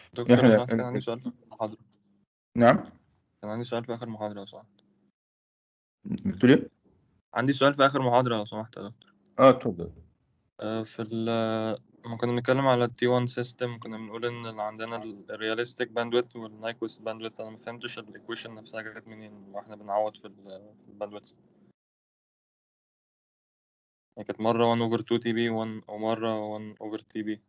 دكتور لو احنا سمحت كان عندي سؤال في المحاضرة نعم كان عندي سؤال في آخر محاضرة لو سمحت بتقول ايه؟ عندي سؤال في آخر محاضرة لو سمحت يا دكتور اه اتفضل آه، في ال لما كنا بنتكلم على التي 1 سيستم كنا بنقول إن اللي عندنا الرياليستيك باندويث والنايكوست باندويث أنا مفهمتش الإيكويشن نفسها جت منين واحنا بنعوض في الباندويث يعني كانت مرة 1 over 2 تي بي ومرة 1 over تي بي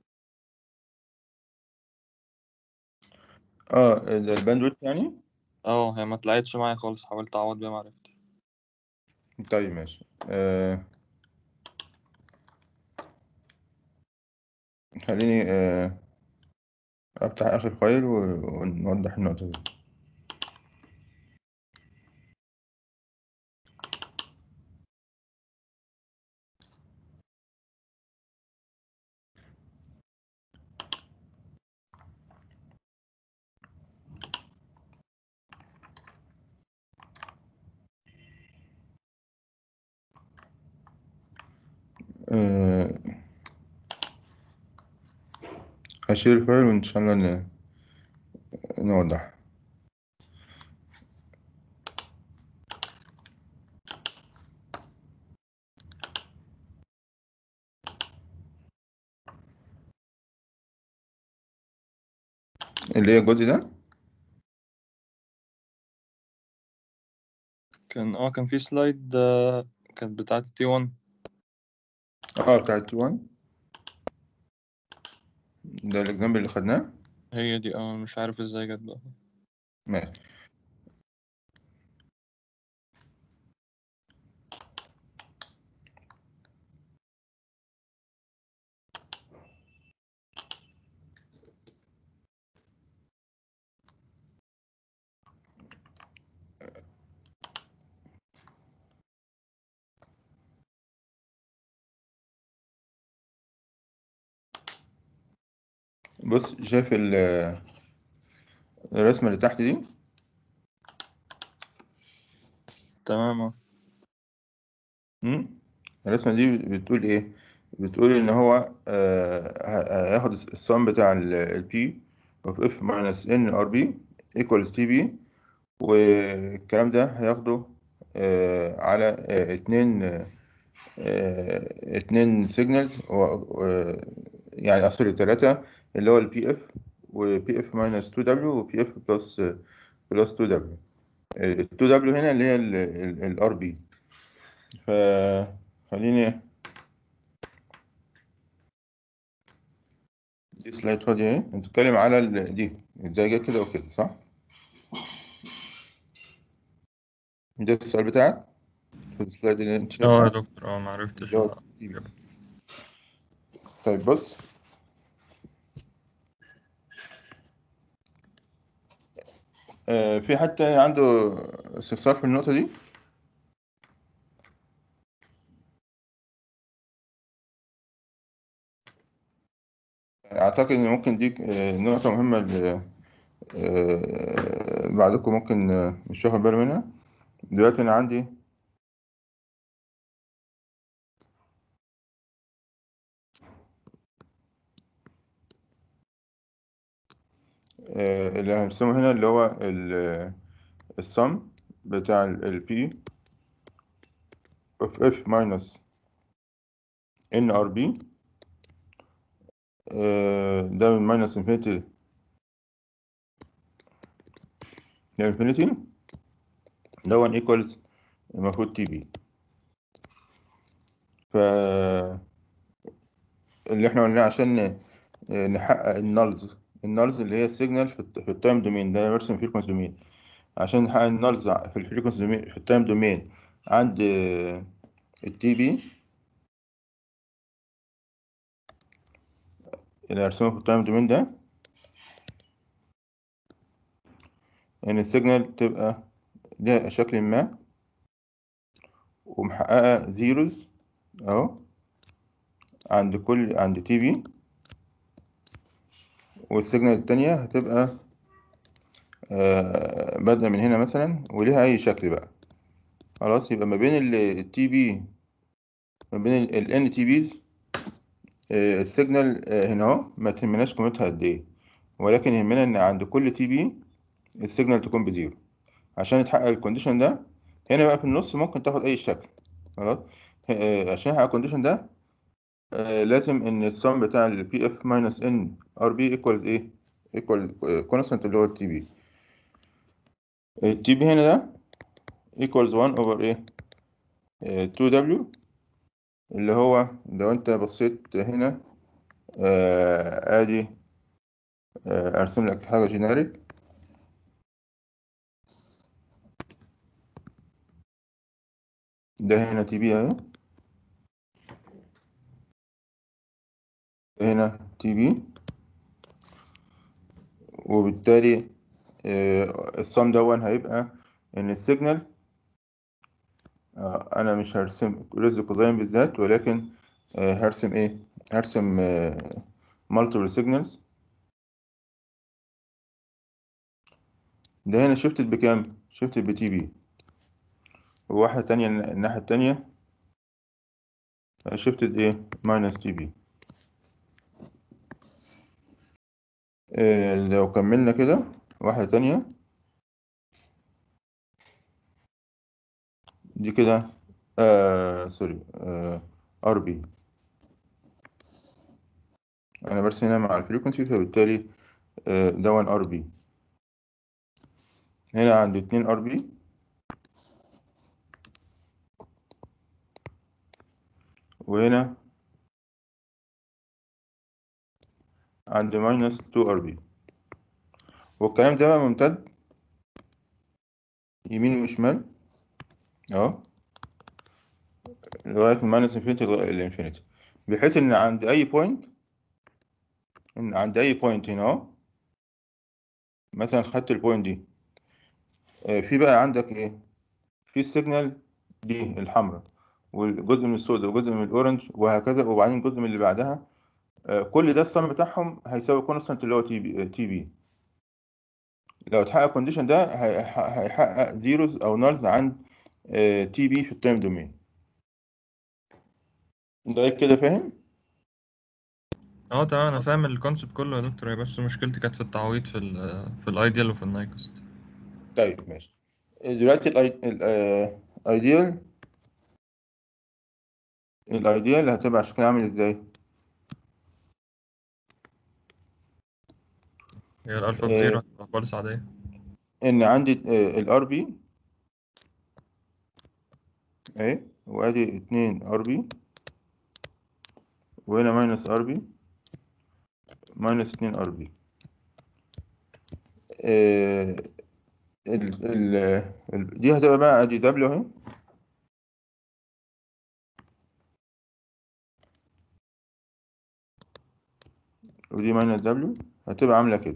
اه ده الباندويث يعني اه هي ما طلعتش معايا خالص حاولت أعوض بيها معرفتش طيب ماشي آه خليني آه افتح اخر فايل و- ونوضح النقطة دي آه هشيل الفايل وان شاء الله ن- نوضح اللي هي الجزء ده كان اه كان في سلايد آه، كانت بتاعة التي 1 اه بتاع التي 1 ده الاكزامبل اللي خدناه هي دي اه مش عارف ازاي جت بقى ماشي بص شايف ال- الرسمة اللي تحت دي تمام اه مم؟ الرسمة دي بتقول إيه؟ بتقول إن هو آه، ه- هياخد السم بتاع ال P of F minus N R B equals T B والكلام ده هياخده آه، على آه، اتنين آه، اتنين سيجنالز يعني أصل تلاتة اللي هو ال PF و PF minus 2W و PF plus plus 2W ال 2W هنا اللي هي ال R B فخليني دي سلايد فاضية اهي انت بتتكلم على ال- دي ازاي جت كده وكده صح؟ ده السؤال بتاعك في السلايد اللي انت اه يا شايفها دكتور اه معرفتش اللي هو أ- طيب بص آه في حد تاني عنده استفسار في النقطة دي؟ أعتقد إن ممكن دي آه، نقطة مهمة ل- آه، بعضكم ممكن آه، مش واخد باله منها دلوقتي أنا عندي آه، اللي هنرسمه هنا اللي هو ال- السم بتاع ال P of F minus NRB آه، ده من minus infinity لانفينيتي ده 1 equals المفروض تي بي ف اللي احنا قلناه عشان ن- نحقق النالز النالز اللي هي السيجنال في الت- في التايم دومين ده برسم فريكونس دومين عشان نحقق النالز في الفريكونس دومين في التايم دومين عند التي بي اللي هرسمه في التايم دومين ده ان السيجنال تبقى ليها شكل ما ومحققة زيروز اهو عند كل عند تي بي والسيجنال التانية هتبقى آه، بادئة من هنا مثلا وليها أي شكل بقى خلاص يبقى ما بين التي بي ما بين ال ان تي بيز السيجنال آه، هنا اهو ما تهمناش قيمتها قد ايه ولكن يهمنا ان عند كل تي بي السيجنال تكون بزيرو عشان يتحقق الكونديشن ده هنا بقى في النص ممكن تاخد اي شكل خلاص آه، عشان يحقق الكونديشن ده آه، لازم ان السم بتاع ال بي اف ماينس ان ار بي ايكوالز ايه ايكوال كونستانت اللي هو التي بي التي بي هنا ده equals 1 over ايه 2W اللي هو لو انت بصيت هنا آه ادي آه ارسم لك حاجة جينيريك ده هنا تي بي اهي هنا تي بي وبالتالي آه الصم دون هيبقى ان السيجنال آه انا مش هرسم رز كوزين بالذات ولكن آه هرسم ايه هرسم آه multiple signals ده هنا شفتت بكام شفتت بتي بي وواحدة تانية الناحية التانية شفتت ايه ماينس تي بي آه لو كملنا كده واحدة تانية دي كده آه سوري آه ار بي انا برسم هنا مع الفريكونسي فبالتالي آه ده 1 ار بي هنا عندي اتنين ار بي وهنا عندي ماينس 2 ار بي والكلام ده بقى ممتد يمين وشمال اهو لغاية من ماينس انفينيتي لغاية الانفينيتي بحيث ان عند اي بوينت ان عند اي بوينت هنا اهو مثلا خدت البوينت دي آه في بقى عندك ايه في السيجنال دي الحمراء والجزء من السوداء وجزء من الاورنج وهكذا وبعدين جزء من اللي بعدها آه كل ده السم بتاعهم هيساوي كونستانت اللي هو تي بي تي بي لو اتحقق الكونديشن ده هيحقق زيروز او نالز عند تي بي في التايم دومين ده كده فاهم اه تمام انا فاهم الكونسيبت كله يا دكتور هي بس مشكلتي كانت في التعويض في ال في الايديال وفي النايكست طيب ماشي دلوقتي الايديال الايديال هتبقى شكلها عامل ازاي هي الالفا بزيرو هتبقى خالص عادية ان عندي الار بي اهي وادي اتنين ار بي وهنا ماينس ار بي ماينس اتنين ار بي ال ال ال دي هتبقى بقى ادي دبليو اهي ودي ماينس دبليو هتبقى عاملة كده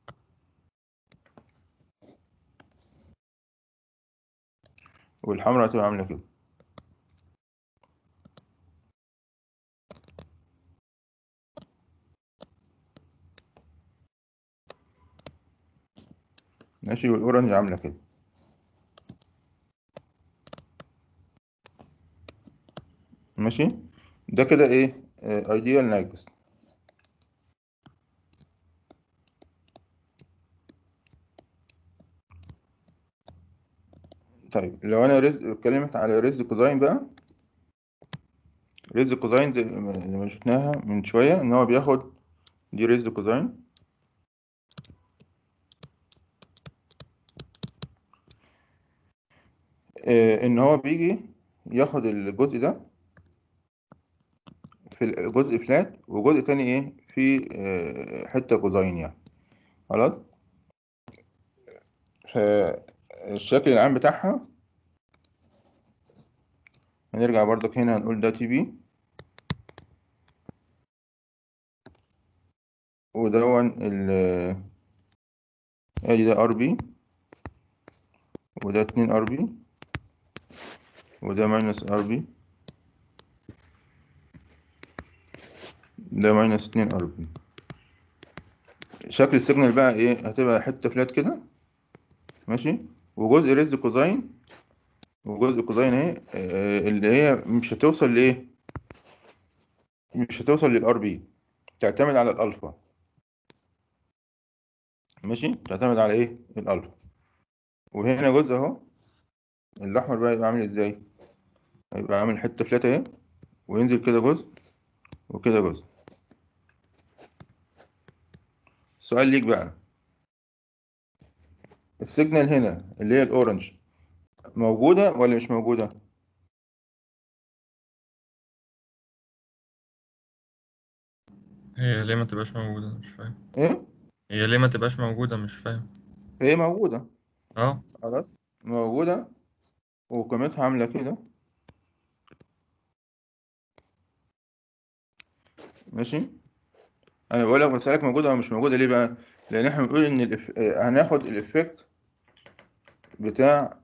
والحمراء هتبقى عاملة كده ماشي والأورنج عاملة كده ماشي ده كده ايه ايديال نايكست طيب لو انا رز اتكلمت على رز كوزاين بقى رز كوزاين زي ما شفناها من شوية ان هو بياخد دي رز كوزاين آه ان هو بيجي ياخد الجزء ده في الجزء فلات وجزء تاني ايه في آه حتة كوزاين يعني خلاص فالشكل العام بتاعها هنرجع برضك هنا هنقول ده تي بي ودون ال ادي ده ار بي وده اتنين ار بي وده ماينس ار بي ده ماينس اتنين ار بي شكل السيجنال بقى ايه هتبقى حتة فلات كده ماشي وجزء ريز كوزاين وجزء كوزاين اهي اللي هي مش هتوصل لايه مش هتوصل للار بي تعتمد على الالفا ماشي تعتمد على ايه الالفا وهنا جزء اهو الاحمر بقى يبقى عامل ازاي هيبقى عامل حته فلات اهي وينزل كده جزء وكده جزء السؤال ليك بقى السيجنال هنا اللي هي الاورنج موجوده ولا مش موجوده هي ليه ما تبقاش موجودة مش فاهم ايه هي ليه ما تبقاش موجودة مش فاهم هي موجوده اه خلاص موجوده وقيمتها عامله كده ماشي انا بقول لك بسالك موجوده او مش موجوده ليه بقى لان احنا بنقول ان الإف... آه، هناخد الافكت بتاع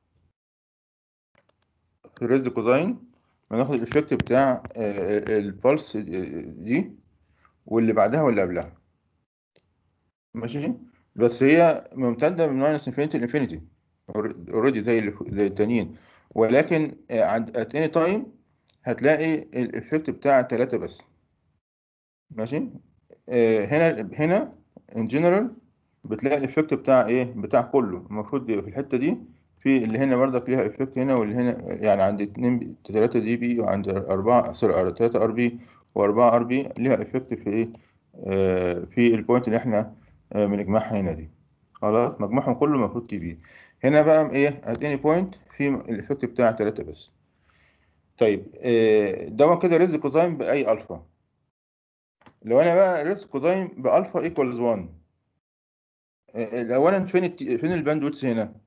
في ريزد كوزاين هناخد الافكت بتاع آه، البلس دي واللي بعدها واللي قبلها ماشي بس هي ممتده من ماينس انفينيتي لانفينيتي اوريدي زي اللي زي التانيين ولكن آه، عند ات اني تايم هتلاقي الافكت بتاع تلاتة بس ماشي آه، هنا هنا ان جنرال بتلاقي الايفكت بتاع ايه بتاع كله المفروض يبقى في الحته دي في اللي هنا برضك ليها ايفكت هنا واللي هنا يعني عند 2 3 دي بي وعند 4 سوري 3 ار بي و4 ار بي ليها ايفكت في ايه آه في البوينت اللي احنا آه بنجمعها هنا دي خلاص مجموعهم كله المفروض تي بي هنا بقى ايه اديني بوينت في الايفكت بتاع 3 بس طيب آه ده كده ريزق كوزاين باي الفا لو انا بقى ريسك كوزاين بالفا ايكوالز 1 آه، اولا فين الت... فين الباندويتس هنا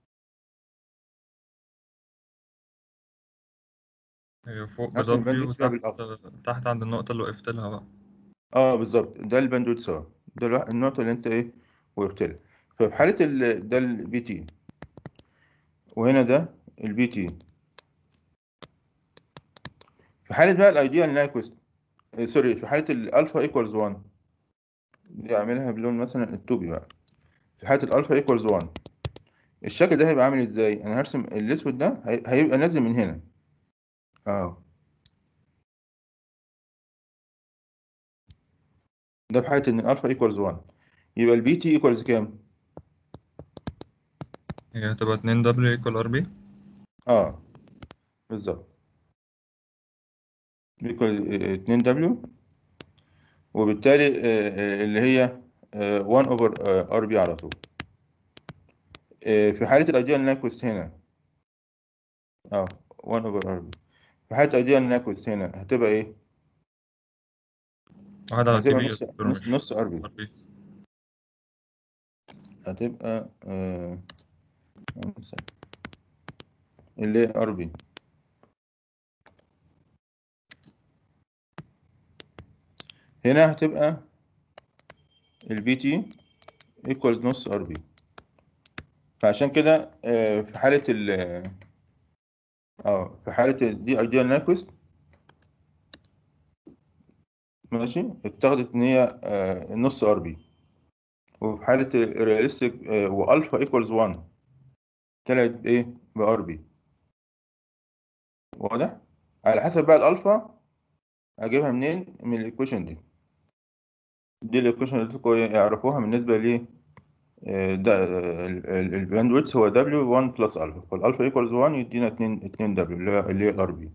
هي فوق ب ارسم W الباندويتس فيها وتحت بالالفا تحت عند النقطة اللي وقفت لها بقى اه بالظبط ده الباندويتس اهو ده الوا- النقطه اللي انت ايه وقفت لها ففي حاله ال... ده البي تي وهنا ده البي تي في حاله بقى الايديال نايكوست آه، سوري في حاله الالفا ايكوالز 1 دي اعملها بلون مثلا التوبي بقى في حاله الالفا ايكوالز 1 الشكل ده هيبقى عامل ازاي انا هرسم الاسود ده هي... هيبقى نازل من هنا اه ده في حاله ان الالفا ايكوالز 1 يبقى البي تي ايكوالز كام هي هتبقى 2 W equal RB اه بالظبط ايكوال 2 دبليو وبالتالي آه، آه، اللي هي 1 اوفر ار بي على طول آه، في حالة الايديال ناكوست هنا اه 1 اوفر ار بي في حالة الايديال ناكوست هنا هتبقى ايه؟ واحد على تي هتبقى بي يا نص دكتور نص مش نص ار بي RB هتبقى آه، اللي هي ار بي هنا هتبقى البي تي ايكوالز نص ار بي فعشان كده آه، في حالة ال اه في حالة دي ايديال ناكوست ماشي اتاخدت ان هي آه، نص ار بي وفي حالة الرياليستيك والفا ايكوالز 1 طلعت ايه بار بي واضح على حسب بقى الالفا اجيبها منين من الايكويشن دي دي الايكويشن اللي انتوا يعرفوها بالنسبة ل ده الباندويتس هو دبليو 1 بلس الفا فالالفا ايكوالز 1 يدينا 2 2 دبليو اللي هي اللي هي الار بي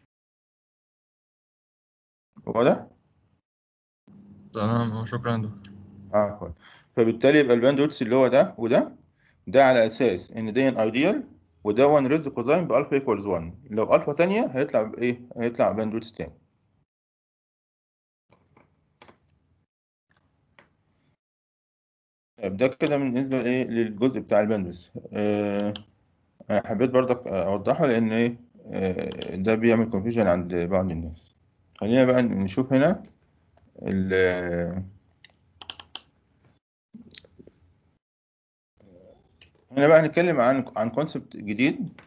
واضح؟ تمام أهو شكرا يا دكتور اه كويس فبالتالي يبقى الباندويتس اللي هو ده وده ده على اساس ان ده ايديال وده 1 ريز كوزاين بالفا ايكوالز 1 لو الفا تانية هيطلع بايه هيطلع باندويتس تاني طيب ده كده بالنسبة ايه للجزء بتاع الباندويث آه انا حبيت برضك اوضحه لان ايه آه ده بيعمل كونفيوجن عند بعض الناس خلينا بقى نشوف هنا ال هنا بقى هنتكلم عن عن كونسبت جديد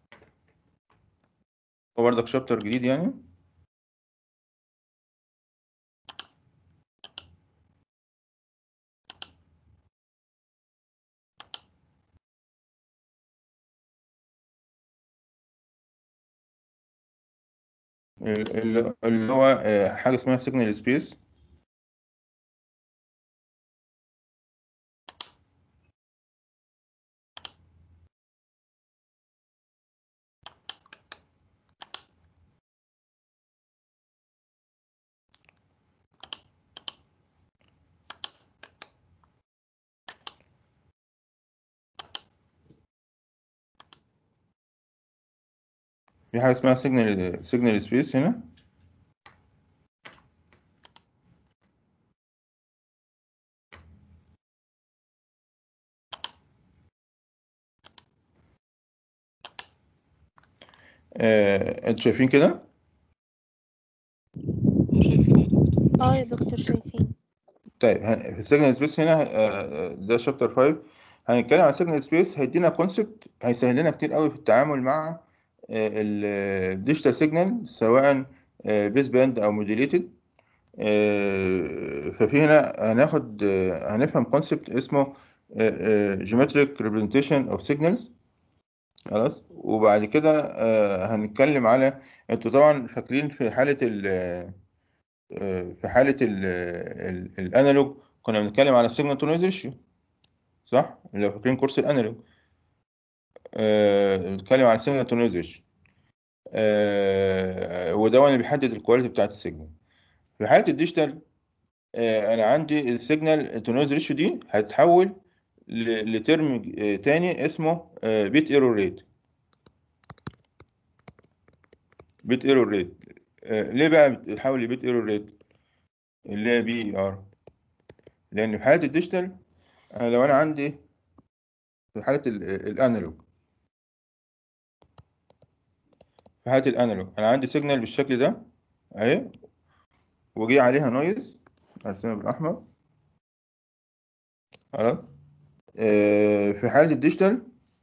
هو برضك شابتر جديد يعني ال- ال- اللي هو آه، حاجة اسمها سيجنال سبيس في حاجة اسمها سيجنال سيجنال سبيس هنا آه، انتوا شايفين كده اه يا دكتور شايفين طيب هن- في السيجنال سبيس هنا آه، ده شابتر 5 هنتكلم عن السيجنال سبيس هيدينا كونسبت هيسهل لنا كتير قوي في التعامل مع الديجيتال سيجنال سواء بيس باند او موديليتد ففي هنا هناخد آه، هنفهم كونسبت اسمه جيومتريك ريبريزنتيشن اوف سيجنالز خلاص وبعد كده آه، هنتكلم على انتوا طبعا فاكرين في حالة ال آه، في حالة ال ال- الانالوج كنا بنتكلم على السيجنال تو نويز ريشيو صح؟ لو فاكرين كورس الانالوج آه، بنتكلم على السيجنال تو نويز ريشيو آه، وده هو اللي بيحدد الكواليتي بتاعت السيجنال في حالة الديجيتال آه، انا عندي السيجنال تو نويز ريشيو دي هتتحول ل- لترم آه، تاني اسمه بيت ايرور ريت بيت ايرور ريت ليه بقى بتتحول لبيت ايرور ريت اللي هي بي اي ار لان في حاله الديجيتال أنا لو انا عندي في حاله ال- الانالوج في حاله الانالوج انا عندي سيجنال بالشكل ده اهي وجي عليها نويز هرسمها بالاحمر خلاص آه، في حاله الديجيتال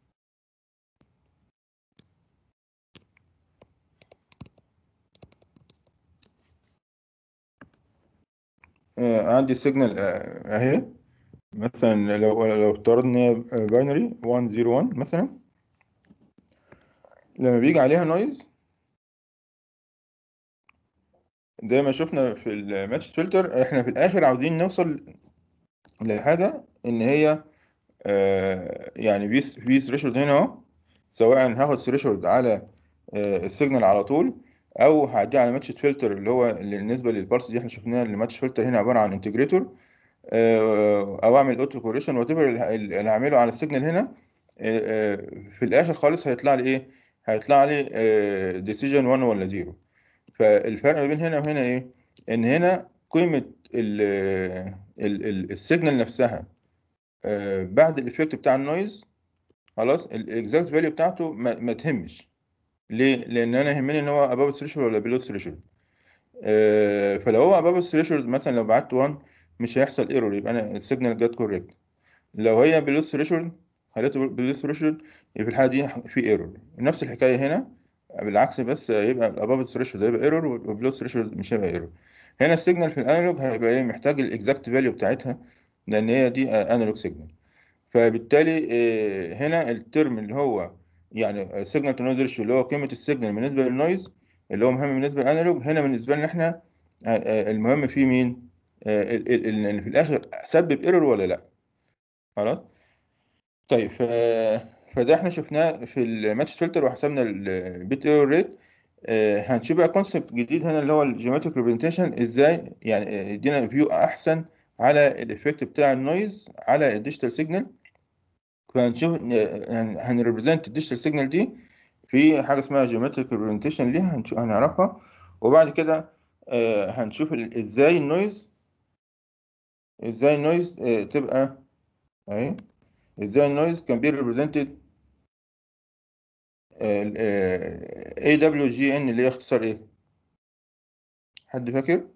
آه، عندي سيجنال اهي مثلا لو لو افترضنا ان هي باينري 101 مثلا لما بيجي عليها نويز زي ما شفنا في الماتش فلتر احنا في الاخر عاوزين نوصل لحاجه ان هي آه، يعني في في ثريشولد هنا اهو سواء هاخد ثريشولد على آه، السيجنال على طول او هعديه على ماتش فلتر اللي هو اللي بالنسبه للبلس دي احنا شفناها ان الماتش فلتر هنا عباره عن انتجريتور او اعمل اوتو كوريشن وات ايفر اللي هعمله على السيجنال هنا آه، آه، في الاخر خالص هيطلع لي ايه هيطلع لي ديسيجن 1 ولا 0 فالفرق ما بين هنا وهنا ايه ان هنا قيمه ال ال ال السيجنال نفسها آه، بعد الايفكت بتاع النويز خلاص الاكزاكت فاليو بتاعته ما, ما تهمش ليه لان انا يهمني ان هو اباف ثريشولد ولا بيلو ثريشولد فلو هو اباف ثريشولد مثلا لو بعت 1 مش هيحصل ايرور يبقى انا السيجنال جت كوريكت لو هي بيلو ثريشولد خليته بيلو ثريشولد يبقى في الحاله دي في ايرور نفس الحكايه هنا بالعكس بس يبقى الاباف ثريشولد هيبقى ايرور والبيلو ثريشولد مش هيبقى ايرور هنا السيجنال في الانالوج هيبقى ايه محتاج الاكزاكت فاليو بتاعتها لان هي دي انالوج سيجنال فبالتالي آه، هنا الترم اللي هو يعني سيجنال تو نويز ريشيو اللي هو قيمه السيجنال بالنسبه للنويز اللي هو مهم بالنسبه للانالوج هنا بالنسبه لنا احنا آه، آه، المهم فيه مين آه، ال- ال- ال- اللي في الاخر سبب ايرور ولا لا خلاص طيب ف... فده احنا شفناه في الماتش فلتر وحسبنا البيت ايرور ريت هنشوف بقى كونسبت جديد هنا اللي هو الجيومتريك ريبريزنتيشن ازاي يعني آه، يدينا فيو احسن على الايفكت بتاع النويز على الديجيتال سيجنال فهنشوف هنريبريزنت الديجيتال سيجنال دي في حاجه اسمها جيومتريك ريبريزنتيشن ليها هنشوف هنعرفها وبعد كده آه، هنشوف ال- ازاي النويز ازاي النويز آه، تبقى اهي ازاي النويز كان بي ريبريزنتد اي دبليو جي ان اللي هي اختصار ايه حد فاكر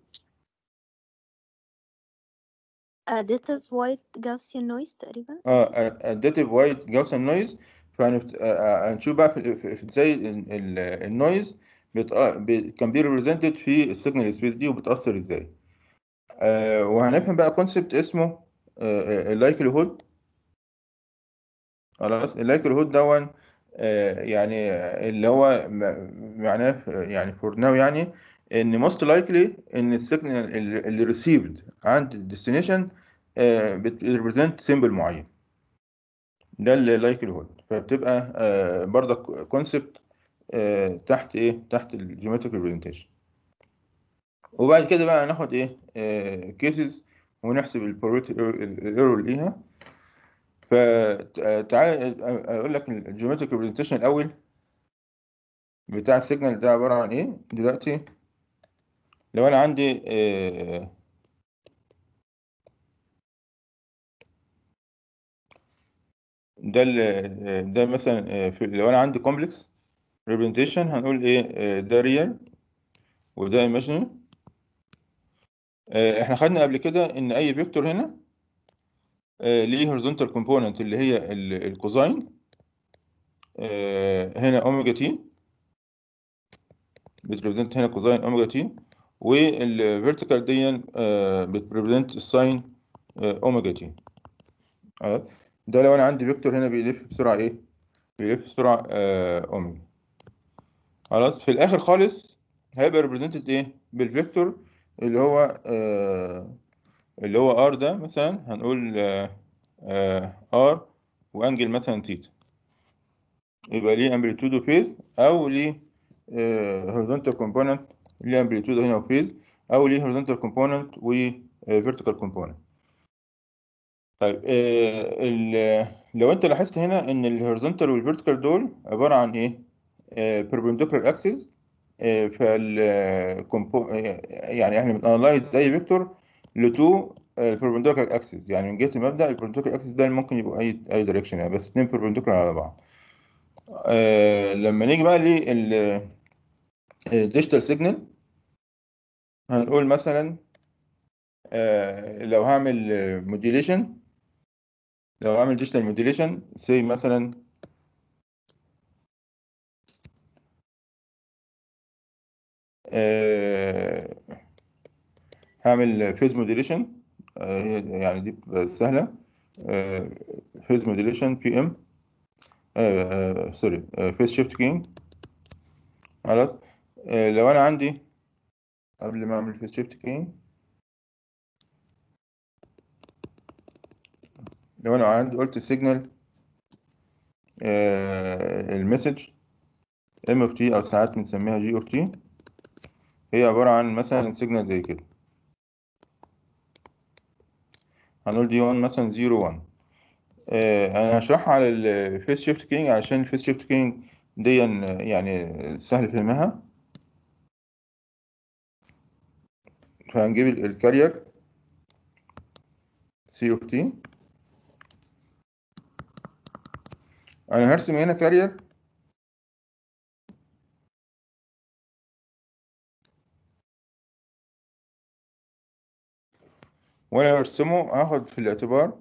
additive white Gaussian noise تقريبا اه اديتيف وايت جاوسن نويز فهنشوف بقى في في- في ازاي ال- ال- النويز كان بي ريبريزنتد في السيجنال سبيس دي وبتأثر ازاي آه، وهنفهم بقى كونسبت اسمه اللايكلي هود خلاص اللايكلي هود دون آه، يعني اللي هو م- معناه يعني فور ناو يعني ان موست لايكلي ان السيجنال اللي ريسيفد عند الديستنيشن بتريبريزنت سيمبل معين ده اللايكلي هود فبتبقى آه، برضك كونسبت تحت ايه تحت الجيومتريك ريبريزنتيشن وبعد كده بقى ناخد ايه كيسز ونحسب البروبابيلتي الايرور ليها فتعال اقول لك الجيومتريك ريبريزنتيشن الاول بتاع السيجنال ده عبارة عن ايه دلوقتي لو انا عندي آه، ده ال- ده مثلا آه، في لو انا عندي كومبلكس ريبريزنتيشن هنقول ايه آه، ده ريال وده ايماجينري احنا خدنا قبل كده ان اي فيكتور هنا آه، ليه هوريزونتال كومبوننت اللي هي ال- الكوزاين آه، هنا اوميجا تي بتريبريزنت هنا كوزاين اوميجا تي والفيرتيكال دي بتريبريزنت الساين اوميجا تي خلاص ده لو انا عندي فيكتور هنا بيلف بسرعه ايه بيلف بسرعه آه، اوميجا خلاص في الاخر خالص هيبقى ريبريزنتد ايه بالفيكتور اللي هو آه اللي هو ار ده مثلا هنقول آه آه ار وانجل مثلا تيتا يبقى ليه امبليتيود وفيز او ليه هوريزونتال كومبوننت ليه امبليتيود هنا وفيز او ليه هوريزونتال كومبوننت وفيرتيكال كومبوننت طيب آه ال- لو انت لاحظت هنا ان الهوريزونتال والفيرتيكال دول عباره عن ايه بيربنديكولار اكسس فال compo- يعني احنا بنانلايز اي فيكتور لتو بيربنديكولار اكسس يعني من جهه المبدا البيربنديكولار اكسس ده ممكن يبقى اي اي دايركشن يعني بس اتنين بيربنديكولار على بعض آه، لما نيجي بقى للديجيتال سيجنال هنقول مثلا آه، لو هعمل موديليشن لو هعمل ديجيتال موديليشن سي مثلا آه، هعمل فيز موديليشن يعني دي بتبقى سهلة فيز موديليشن بي ام سوري فيز شيفت كينج خلاص آه، لو انا عندي قبل ما اعمل فيز شيفت كينج لو انا عندي قلت السيجنال المسج ام اوف تي او ساعات بنسميها جي اوف تي هي عبارة عن مثلا سيجنال زي كده هنقول دي 1 مثلا 0 1 آه، انا هشرحها على الفيس شيفت كينج عشان الفيس شيفت كينج دي يعني سهل فهمها فهنجيب ال- الكارير سي اوف تي انا هرسم هنا كارير وانا برسمه هاخد في الاعتبار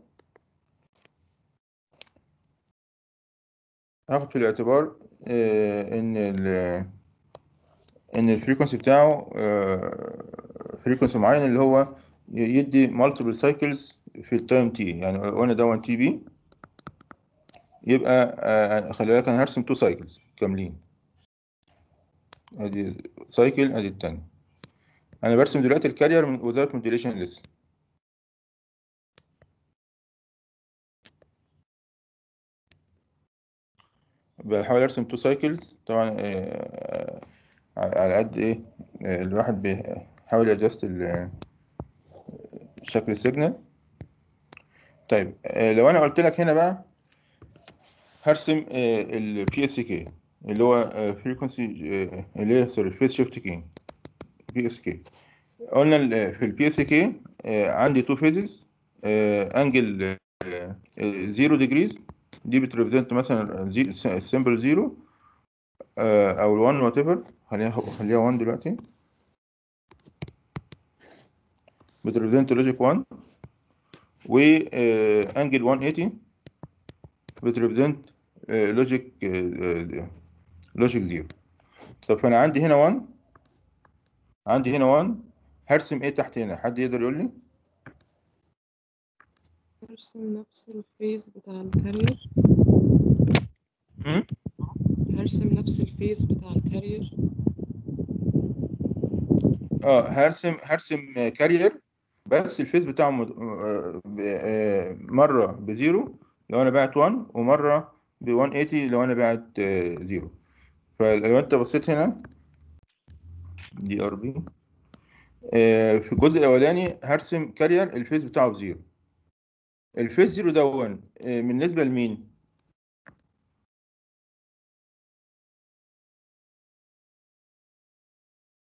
هاخد في الاعتبار آه، ان ال ان الفريكونسي بتاعه فريكونسي معين اللي هو ي- يدي multiple cycles في التايم تي يعني لو انا ده 1 تي بي يبقى آه، خلي بالك انا هرسم 2 سايكلز كاملين ادي سايكل ادي التاني انا برسم دلوقتي الكارير من without modulation لسه بحاول ارسم 2 سايكلز طبعا آه، آه، على قد ايه آه، الواحد بيحاول يادجست شكل السيجنال طيب آه، لو انا قلت لك هنا بقى هرسم البي اس كي اللي هو فريكونسي اللي هي سوري فيس شيفت كي بي اس كي قلنا ال- في البي اس كي عندي تو فيزز انجل 0 ديجريز دي بتريبريزنت مثلا سمبل 0 او ال 1 وات ايفر خليها خليها 1 دلوقتي بتريبريزنت لوجيك 1 وانجل 180 بتريبريزنت لوجيك لوجيك 0 طب فانا عندي هنا 1 عندي هنا 1 هرسم ايه تحت هنا حد يقدر يقول لي هرسم نفس الفيز بتاع الكارير هم؟ هرسم نفس الفيز بتاع الكارير اه هرسم هرسم كارير بس الفيز بتاعه مد- آه، ب- آه، مرة بزيرو لو انا باعت 1 ومرة ب 180 لو انا باعت آه، زيرو فلو انت بصيت هنا دي ار بي في الجزء الاولاني هرسم كارير الفيز بتاعه بزيرو الفيز زيرو ده 1 آه، بالنسبة لمين؟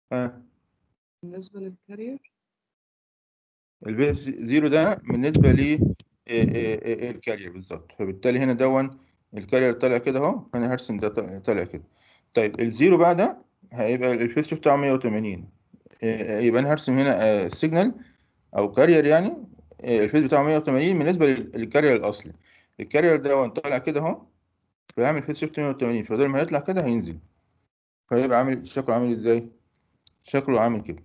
ها بالنسبة للكارير الفيس زيرو ده بالنسبة ل الكارير بالظبط فبالتالي هنا دون الكارير طالع كده اهو انا هرسم ده طالع- طالع كده طيب الزيرو بقى ده هيبقى الفيس شيفت بتاعه 180 آه، يبقى انا هرسم هنا السيجنال او كارير يعني آه، الفيس بتاعه 180 بالنسبة لل- للكارير الاصلي الكارير ده طالع كده اهو فيعمل فيس شيفت 180 فبدل ما يطلع كده هينزل فيبقى عامل شكله عامل ازاي شكله عامل كده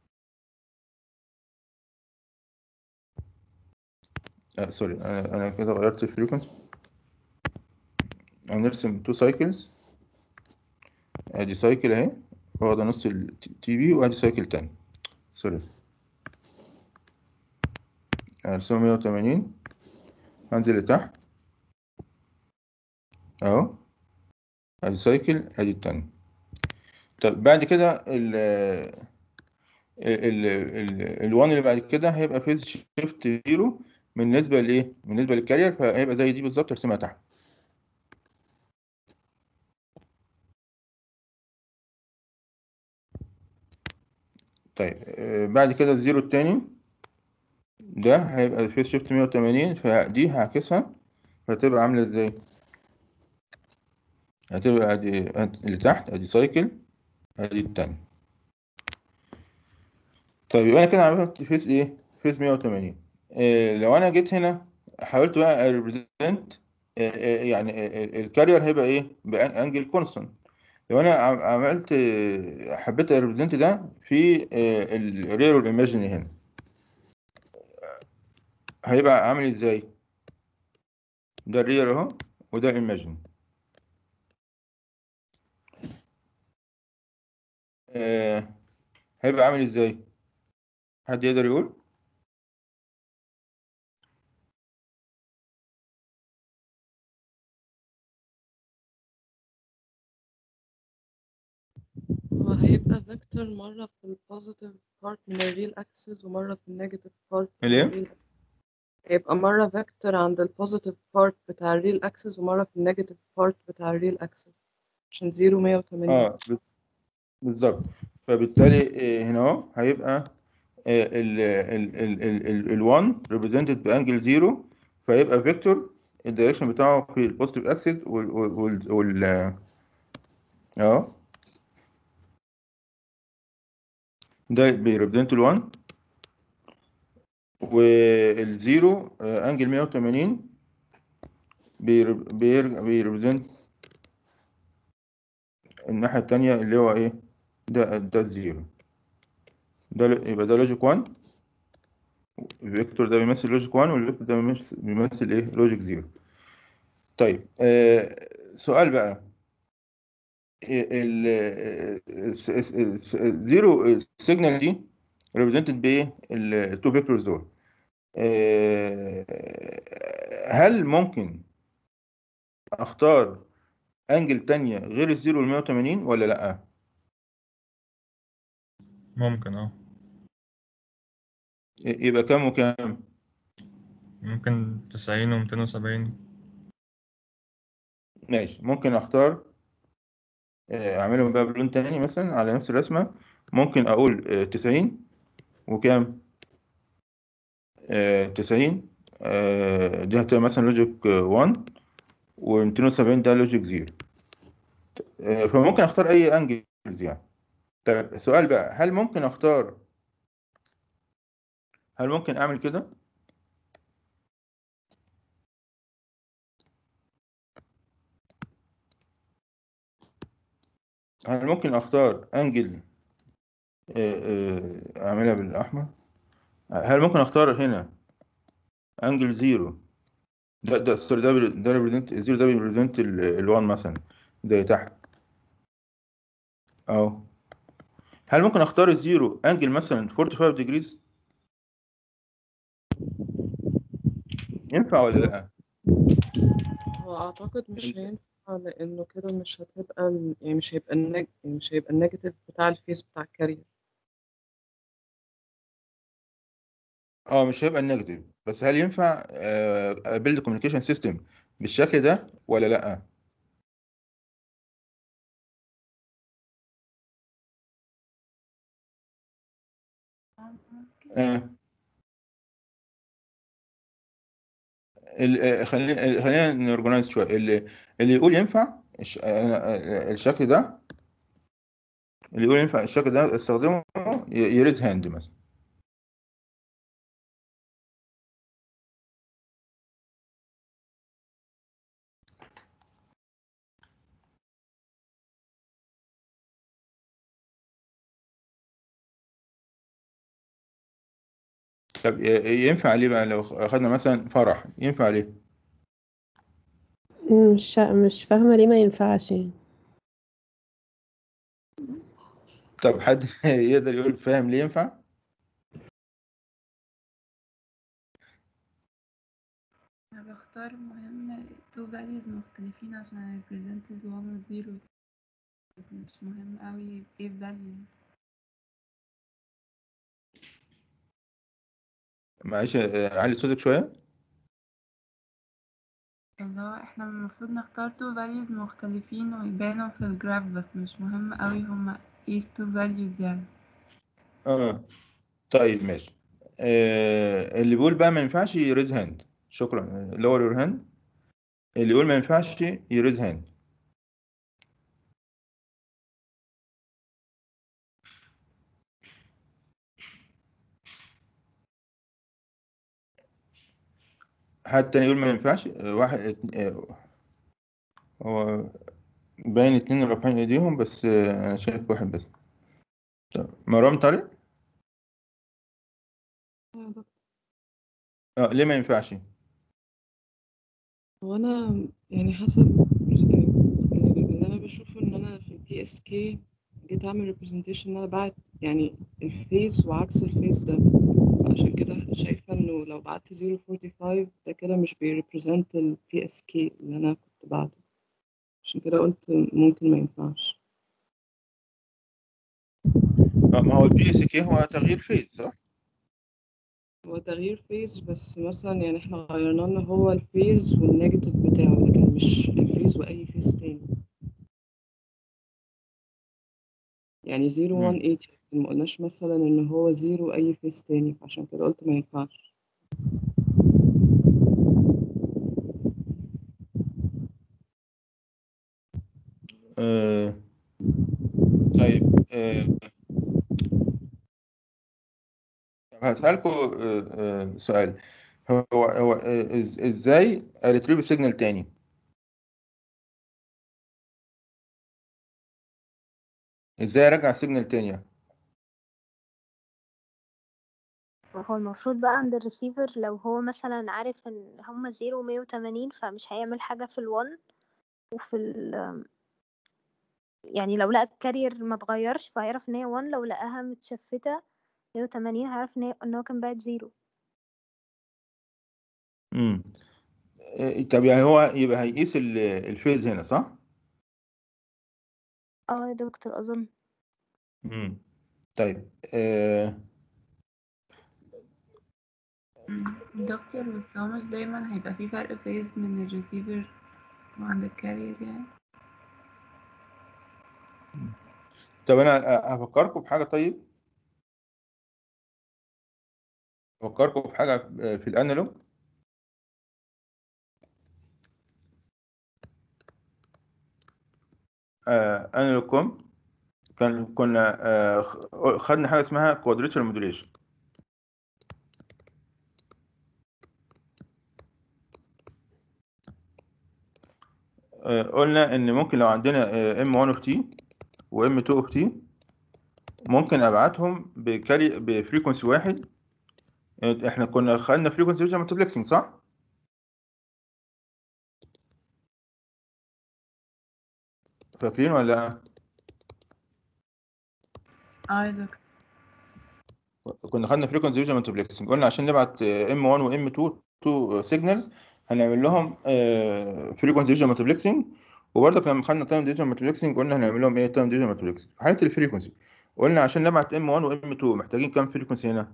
آه سوري انا انا كده غيرت الفريكونسي هنرسم تو سايكلز ادي سايكل اهي واخده نص التي في وادي سايكل تاني سوري هرسمه 180 هنزل لتحت اهو ادي سايكل ادي التاني طب بعد كده ال ال ال الوان اللي بعد كده هيبقى فيز شيفت زيرو بالنسبه لايه بالنسبه للكارير فهيبقى زي دي بالظبط ارسمها تحت طيب آه، بعد كده الزيرو التاني ده هيبقى فيس شيفت 180 فدي هعكسها فتبقى عاملة ازاي هتبقى ادي اللي تحت ادي سايكل ادي التاني طيب يبقى انا كده عملت فيس ايه فيس 180 إيه لو انا جيت هنا حاولت بقى اريبريزنت يعني الكارير هيبقى ايه بانجل كونستانت لو انا عم- عملت آه، حبيت اريبريزنت ده في الرير والايماجينري هنا هيبقى عامل ازاي ده الرير اهو وده الايماجينري آه، هيبقى عامل ازاي حد يقدر يقول هو هيبقى فيكتور مرة في البوزيتيف بارت من الريل اكسس ومرة في النيجاتيف بارت من ليه؟ الريل هيبقى مرة فيكتور عند البوزيتيف بارت بتاع الريل اكسس ومرة في النيجاتيف بارت بتاع الريل اكسس عشان زيرو مية وتمانين اه ب- بالظبط فبالتالي آه، هنا اهو هيبقى ال ال ال ال ال ال 1 represented بانجل زيرو فيبقى فيكتور الدايركشن بتاعه في البوزيتيف اكسس وال وال وال اه ده بيريبريزنت ال 1 والزيرو آه، انجل 180 بيريبريزنت الناحية التانية اللي هو ايه ده ده الزيرو ده ل- يبقى ده لوجيك 1 الفيكتور ده بيمثل لوجيك 1 والفيكتور ده بيمثل بيمثل ايه لوجيك 0 طيب آه سؤال بقى ال الزيرو السيجنال دي ريبريزنتد بايه التو فيكتورز دول آه، هل ممكن اختار انجل تانية غير الزيرو وال 180 ولا لا ممكن اه يبقى كام وكام ممكن تسعين ومتين وسبعين ماشي ممكن اختار آه، اعملهم بقى بلون تاني مثلا على نفس الرسمة ممكن اقول آه، 90 وكام آه، 90 آه، دي هتبقى مثلا لوجيك 1 و270 ده لوجيك 0 آه، فممكن اختار اي انجلز يعني طيب السؤال بقى هل ممكن اختار هل ممكن اعمل كده هل ممكن اختار انجل آه، آه، اعملها بالاحمر هل ممكن اختار هنا انجل زيرو ده ده سوري ده بي- ده ريبريزنت الزيرو ده بيريبريزنت ال1 مثلا زي تحت اهو هل ممكن اختار الزيرو انجل مثلا 45 ديجريز ينفع ولا لا هو أعتقد مش هينفع لأنه كده مش هتبقى ال- يعني مش هيبقى النج... يعني مش هيبقى النيجاتيف بتاع الفيس بتاع الكارير اه مش هيبقى النيجاتيف بس هل ينفع ابيلد كوميونيكيشن سيستم بالشكل ده ولا لا آه. ال- آه، خلينا ال- خلينا نورجنايز شويه اللي اللي يقول ينفع الش- آه، آه، الشكل ده اللي يقول ينفع الشكل ده استخدمه ي- يريز هاند مثلا طب ي- ينفع ليه بقى لو اخدنا مثلا فرح ينفع ليه مش مش فاهمة ليه ما ينفعش يعني طب حد يقدر يقول فاهم ليه ينفع أنا بختار مهم two values مختلفين عشان represent ال one و zero بس مش مهم أوي ايه value معلش آه، علي صوتك شويه اللي هو احنا المفروض نختار two values مختلفين ويبانوا في الجراف بس مش مهم أوي هما ايه two values يعني اه طيب ماشي آه اللي بيقول بقى ما ينفعش يريز هاند شكرا لور يور هاند اللي يقول ما ينفعش يريز هاند حد تاني يقول ما ينفعش آه، واحد اتن- آه، هو باين اتنين رافعين ايديهم بس آه، انا شايف واحد بس طب، مرام طارق يا دكتور اه ليه ما ينفعش هو انا يعني حسب يعني اللي انا بشوفه ان انا في البي اس كي جيت اعمل ريبريزنتيشن ان انا بعت يعني الفيس وعكس الفيس ده عشان كده شايفه انه لو بعت 045 ده كده مش بيريبريزنت البي اس كي اللي انا كنت بعته عشان كده قلت ممكن ما ينفعش آه، ما هو البي اس كي هو تغيير فيز صح هو تغيير فيز بس مثلا يعني احنا غيرنا لنا هو الفيز والنيجاتيف بتاعه لكن مش الفيز واي فيز تاني يعني 0 مم. 180 ما قلناش مثلا ان هو 0 اي فيز تاني عشان كده قلت ما ينفعش آه طيب آه طب هسألكوا آه آه سؤال هو هو آه إز- ازاي اريتريف سيجنال تاني ازاي ارجع سيجنال تانية هو المفروض بقى عند الريسيفر لو هو مثلا عارف ان هما زيرو ومية وتمانين فمش هيعمل حاجة في الون وفي ال يعني لو لقى الكارير ما اتغيرش فهيعرف ان هي وان لو لقاها متشفتة مية وتمانين هيعرف ان هي ان هو كان باعت زيرو امم آه طب يعني هو يبقى هيقيس ال- الفيز هنا صح اه يا دكتور اظن امم طيب آه مم. دكتور بس هو مش دايما هيبقى في فرق فيز من الريسيفر وعند الكارير يعني طب انا آه، هفكركم بحاجة طيب هفكركم بحاجة آه، في الانالوج آه انالوج كوم كان كنا آه خ- خدنا حاجة اسمها كوادريتشر موديوليشن آه، قلنا ان ممكن لو عندنا ام 1 اوف تي وام 2 اوف تي ممكن ابعتهم بكاري بفريكونسي واحد آه، احنا كنا خدنا فريكونسي ريجن مالتيبلكسنج صح فاكرين ولا لا اه يا دكتور كنا خدنا فريكونسي ريجن مالتيبلكسنج قلنا عشان نبعت ام 1 وام 2 تو سيجنالز هنعمل لهم فريكونسي ريجن مالتيبلكسنج وبرضك لما خدنا تايم ديجن مالتيبلكسنج قلنا هنعمل لهم ايه تايم ديجن مالتيبلكسنج في حاله الفريكونسي قلنا عشان نبعت ام 1 وام 2 محتاجين كام فريكونسي هنا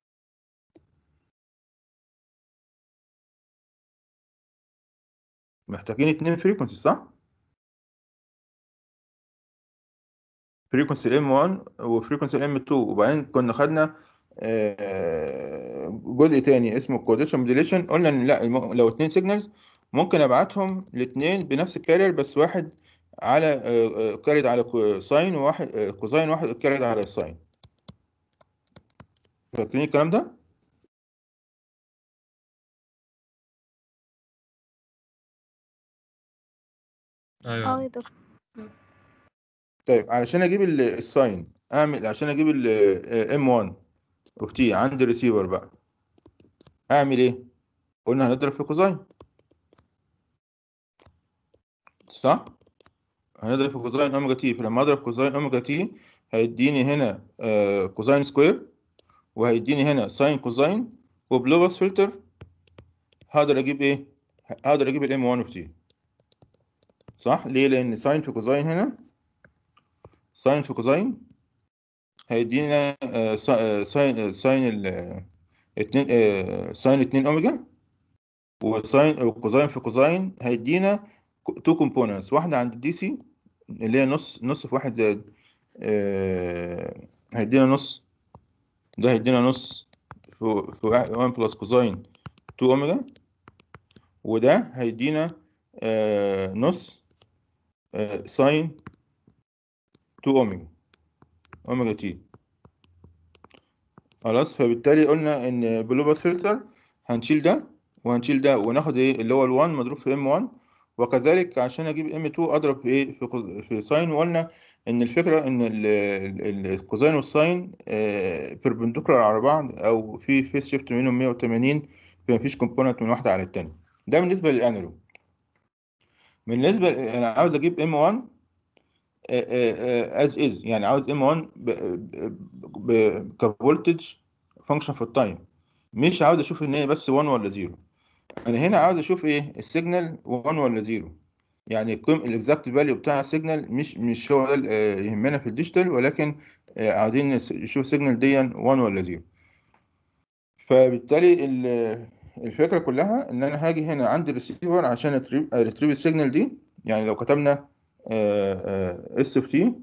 محتاجين اتنين فريكونسي صح فريكونسي الام 1 وفريكونسي الام 2 وبعدين كنا خدنا آه، جزء تاني اسمه كواديشن موديليشن قلنا ان لا الم- لو اتنين سيجنالز ممكن ابعتهم الاتنين بنفس الكارير بس واحد على كاريد على ساين وواحد كوزاين واحد كاريد على الساين فاكرين الكلام ده؟ ايوه اه يا دكتور طيب علشان اجيب ال- الساين اعمل عشان اجيب ال ام 1 اوف تي عند الريسيفر بقى اعمل ايه؟ قلنا هنضرب في كوزاين صح؟ هنضرب في كوزاين اوميجا تي فلما اضرب كوزاين اوميجا تي هيديني هنا آه، كوزاين سكوير وهيديني هنا ساين كوزاين وبلوباس فلتر هقدر اجيب ايه؟ هقدر اجيب الام 1 اوف تي صح؟ ليه؟ لان ساين في كوزاين هنا ساين في كوزاين هيدينا آه، سا- آه، ساين آه، ساين ال آه، اتنين آه، ساين اتنين اوميجا وساين وكوزاين في كوزاين هيدينا تو كومبوننتس واحدة عند الدي سي اللي هي نص نص في واحد زائد آه، هيدينا نص ده هيدينا نص في في 1 بلس كوزاين 2 اوميجا وده هيدينا آه، نص آه، ساين 2 اوميجا اوميجا تي خلاص فبالتالي قلنا ان بلوباس فلتر هنشيل ده وهنشيل ده وناخد ايه اللي هو ال1 مضروب في ام 1 وكذلك عشان اجيب ام 2 اضرب في ايه في كوز- في ساين وقلنا ان الفكره ان ال- ال- الكوزاين والساين بيربنديكولار على بعض او في فيس شيفت بينهم 180 فمفيش كومبوننت من واحده على التانية ده بالنسبه للانالوج بالنسبه ل- انا عاوز اجيب ام 1 از از يعني عاوز ام 1 كفولتج فانكشن في التايم مش عاوز اشوف ان هي بس 1 ولا 0 انا هنا عاوز اشوف ايه السيجنال 1 ولا 0 يعني القيم الاكزاكت فاليو بتاع السيجنال مش مش هو ده اللي آه، يهمنا في الديجيتال ولكن آه، عاوزين نس- نشوف السيجنال دي 1 ولا 0 فبالتالي ال- الفكره كلها ان انا هاجي هنا عند الريسيفر عشان اريتريف السيجنال دي يعني لو كتبنا اس اوف تي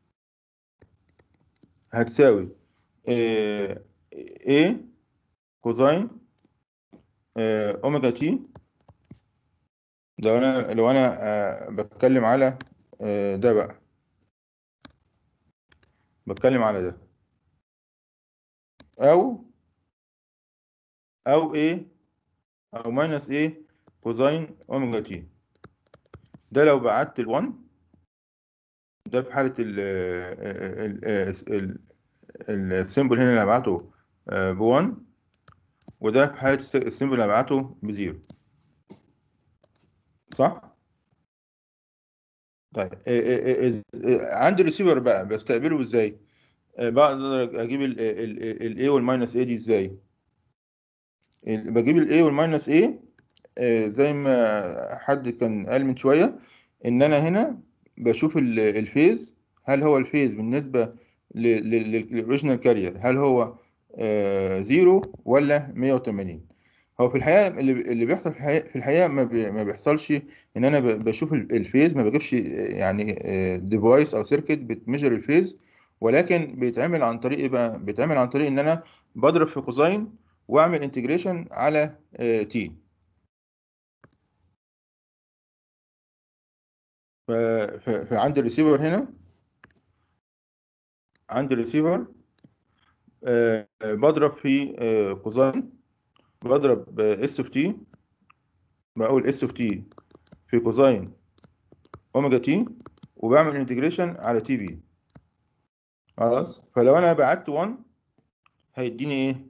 هتساوي a كوزاين آه، اوميجا تي لو انا لو انا آه، بتكلم على آه، ده بقى بتكلم على ده او او ايه او ماينس ايه كوزاين اوميجا تي ده لو بعدت ال1 ده في حالة ال ال ال ال السيمبل هنا اللي هبعته ب1 وده في حالة الس- السيمبل اللي هبعته بزيرو صح؟ طيب آه، آه، آه، آه، عندي الريسيفر بقى بستقبله ازاي؟ آه، بقدر اجيب ال ال ال A والماينس A دي ازاي؟ ال- بجيب ال A والماينس A آه، زي ما حد كان قال من شوية إن أنا هنا بشوف ال- الفيز هل هو الفيز بالنسبة للأوريجينال كارير هل هو آه، زيرو ولا 180 هو في الحقيقة اللي اللي بيحصل في الحقيقة, في الحقيقة ما, بي ما بيحصلش إن أنا ب- بشوف ال- الفيز ما بجيبش آه، يعني ديفايس أو سيركت بتميجر الفيز ولكن بيتعمل عن طريق إيه بقى؟ بيتعمل عن طريق إن أنا بضرب في كوزاين وأعمل انتجريشن على تي ف- ف- فعندي الريسيفر هنا عندي الريسيفر آه، آه، بضرب في آه، كوزاين بضرب اس اوف تي بقول اس اوف تي في كوزاين اوميجا تي وبعمل انتجريشن على تي بي خلاص فلو انا بعت 1 هيديني ايه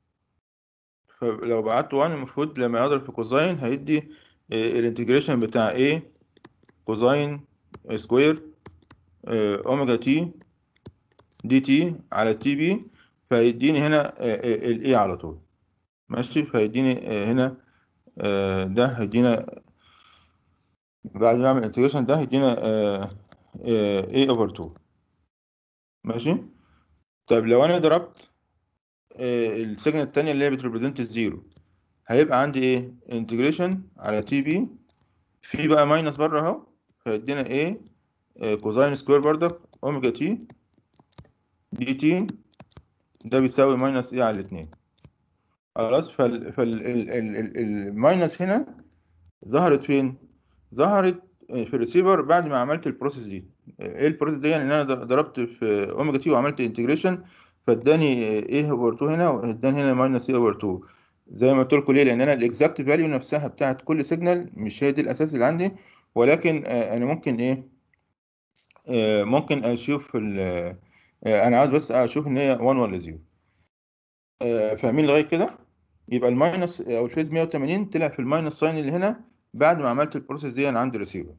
فلو بعت 1 المفروض لما اضرب في كوزاين هيدي الانتجريشن بتاع ايه كوزاين سكوير آه، اوميجا تي دي تي على تي بي فيديني هنا الاي على طول ماشي فيديني آه، هنا آه، ده هيدينا بعد ما اعمل انتجريشن ده هيدينا a اوفر 2 ماشي طيب لو انا ضربت آه، السيجنال التانية اللي هي بتريبريزنت الزيرو هيبقى عندي ايه انتجريشن على تي بي في بقى ماينس بره اهو فيدينا ايه كوزاين سكوير بردك اوميجا تي دي تي ده بيساوي ماينس ايه على الاتنين خلاص فال فال ال- ال- ال- الماينس هنا ظهرت فين؟ ظهرت في الريسيفر بعد ما عملت البروسيس دي ايه البروسيس دي يعني ان انا ضربت في اوميجا تي وعملت انتجريشن فاداني ايه اوفر 2 هنا واداني هنا ماينس ايه اوفر 2 زي ما قلت لكم ليه لان انا الاكزاكت فاليو نفسها بتاعت كل سيجنال مش هي دي الاساس اللي عندي ولكن آه، انا ممكن ايه آه، ممكن اشوف ال آه، انا عاوز بس اشوف ان هي 1 ولا 0 آه، فاهمين لغايه كده يبقى الماينس او الفيز 180 طلع في الماينس ساين اللي هنا بعد ما عملت البروسيس دي انا عندي ريسيفر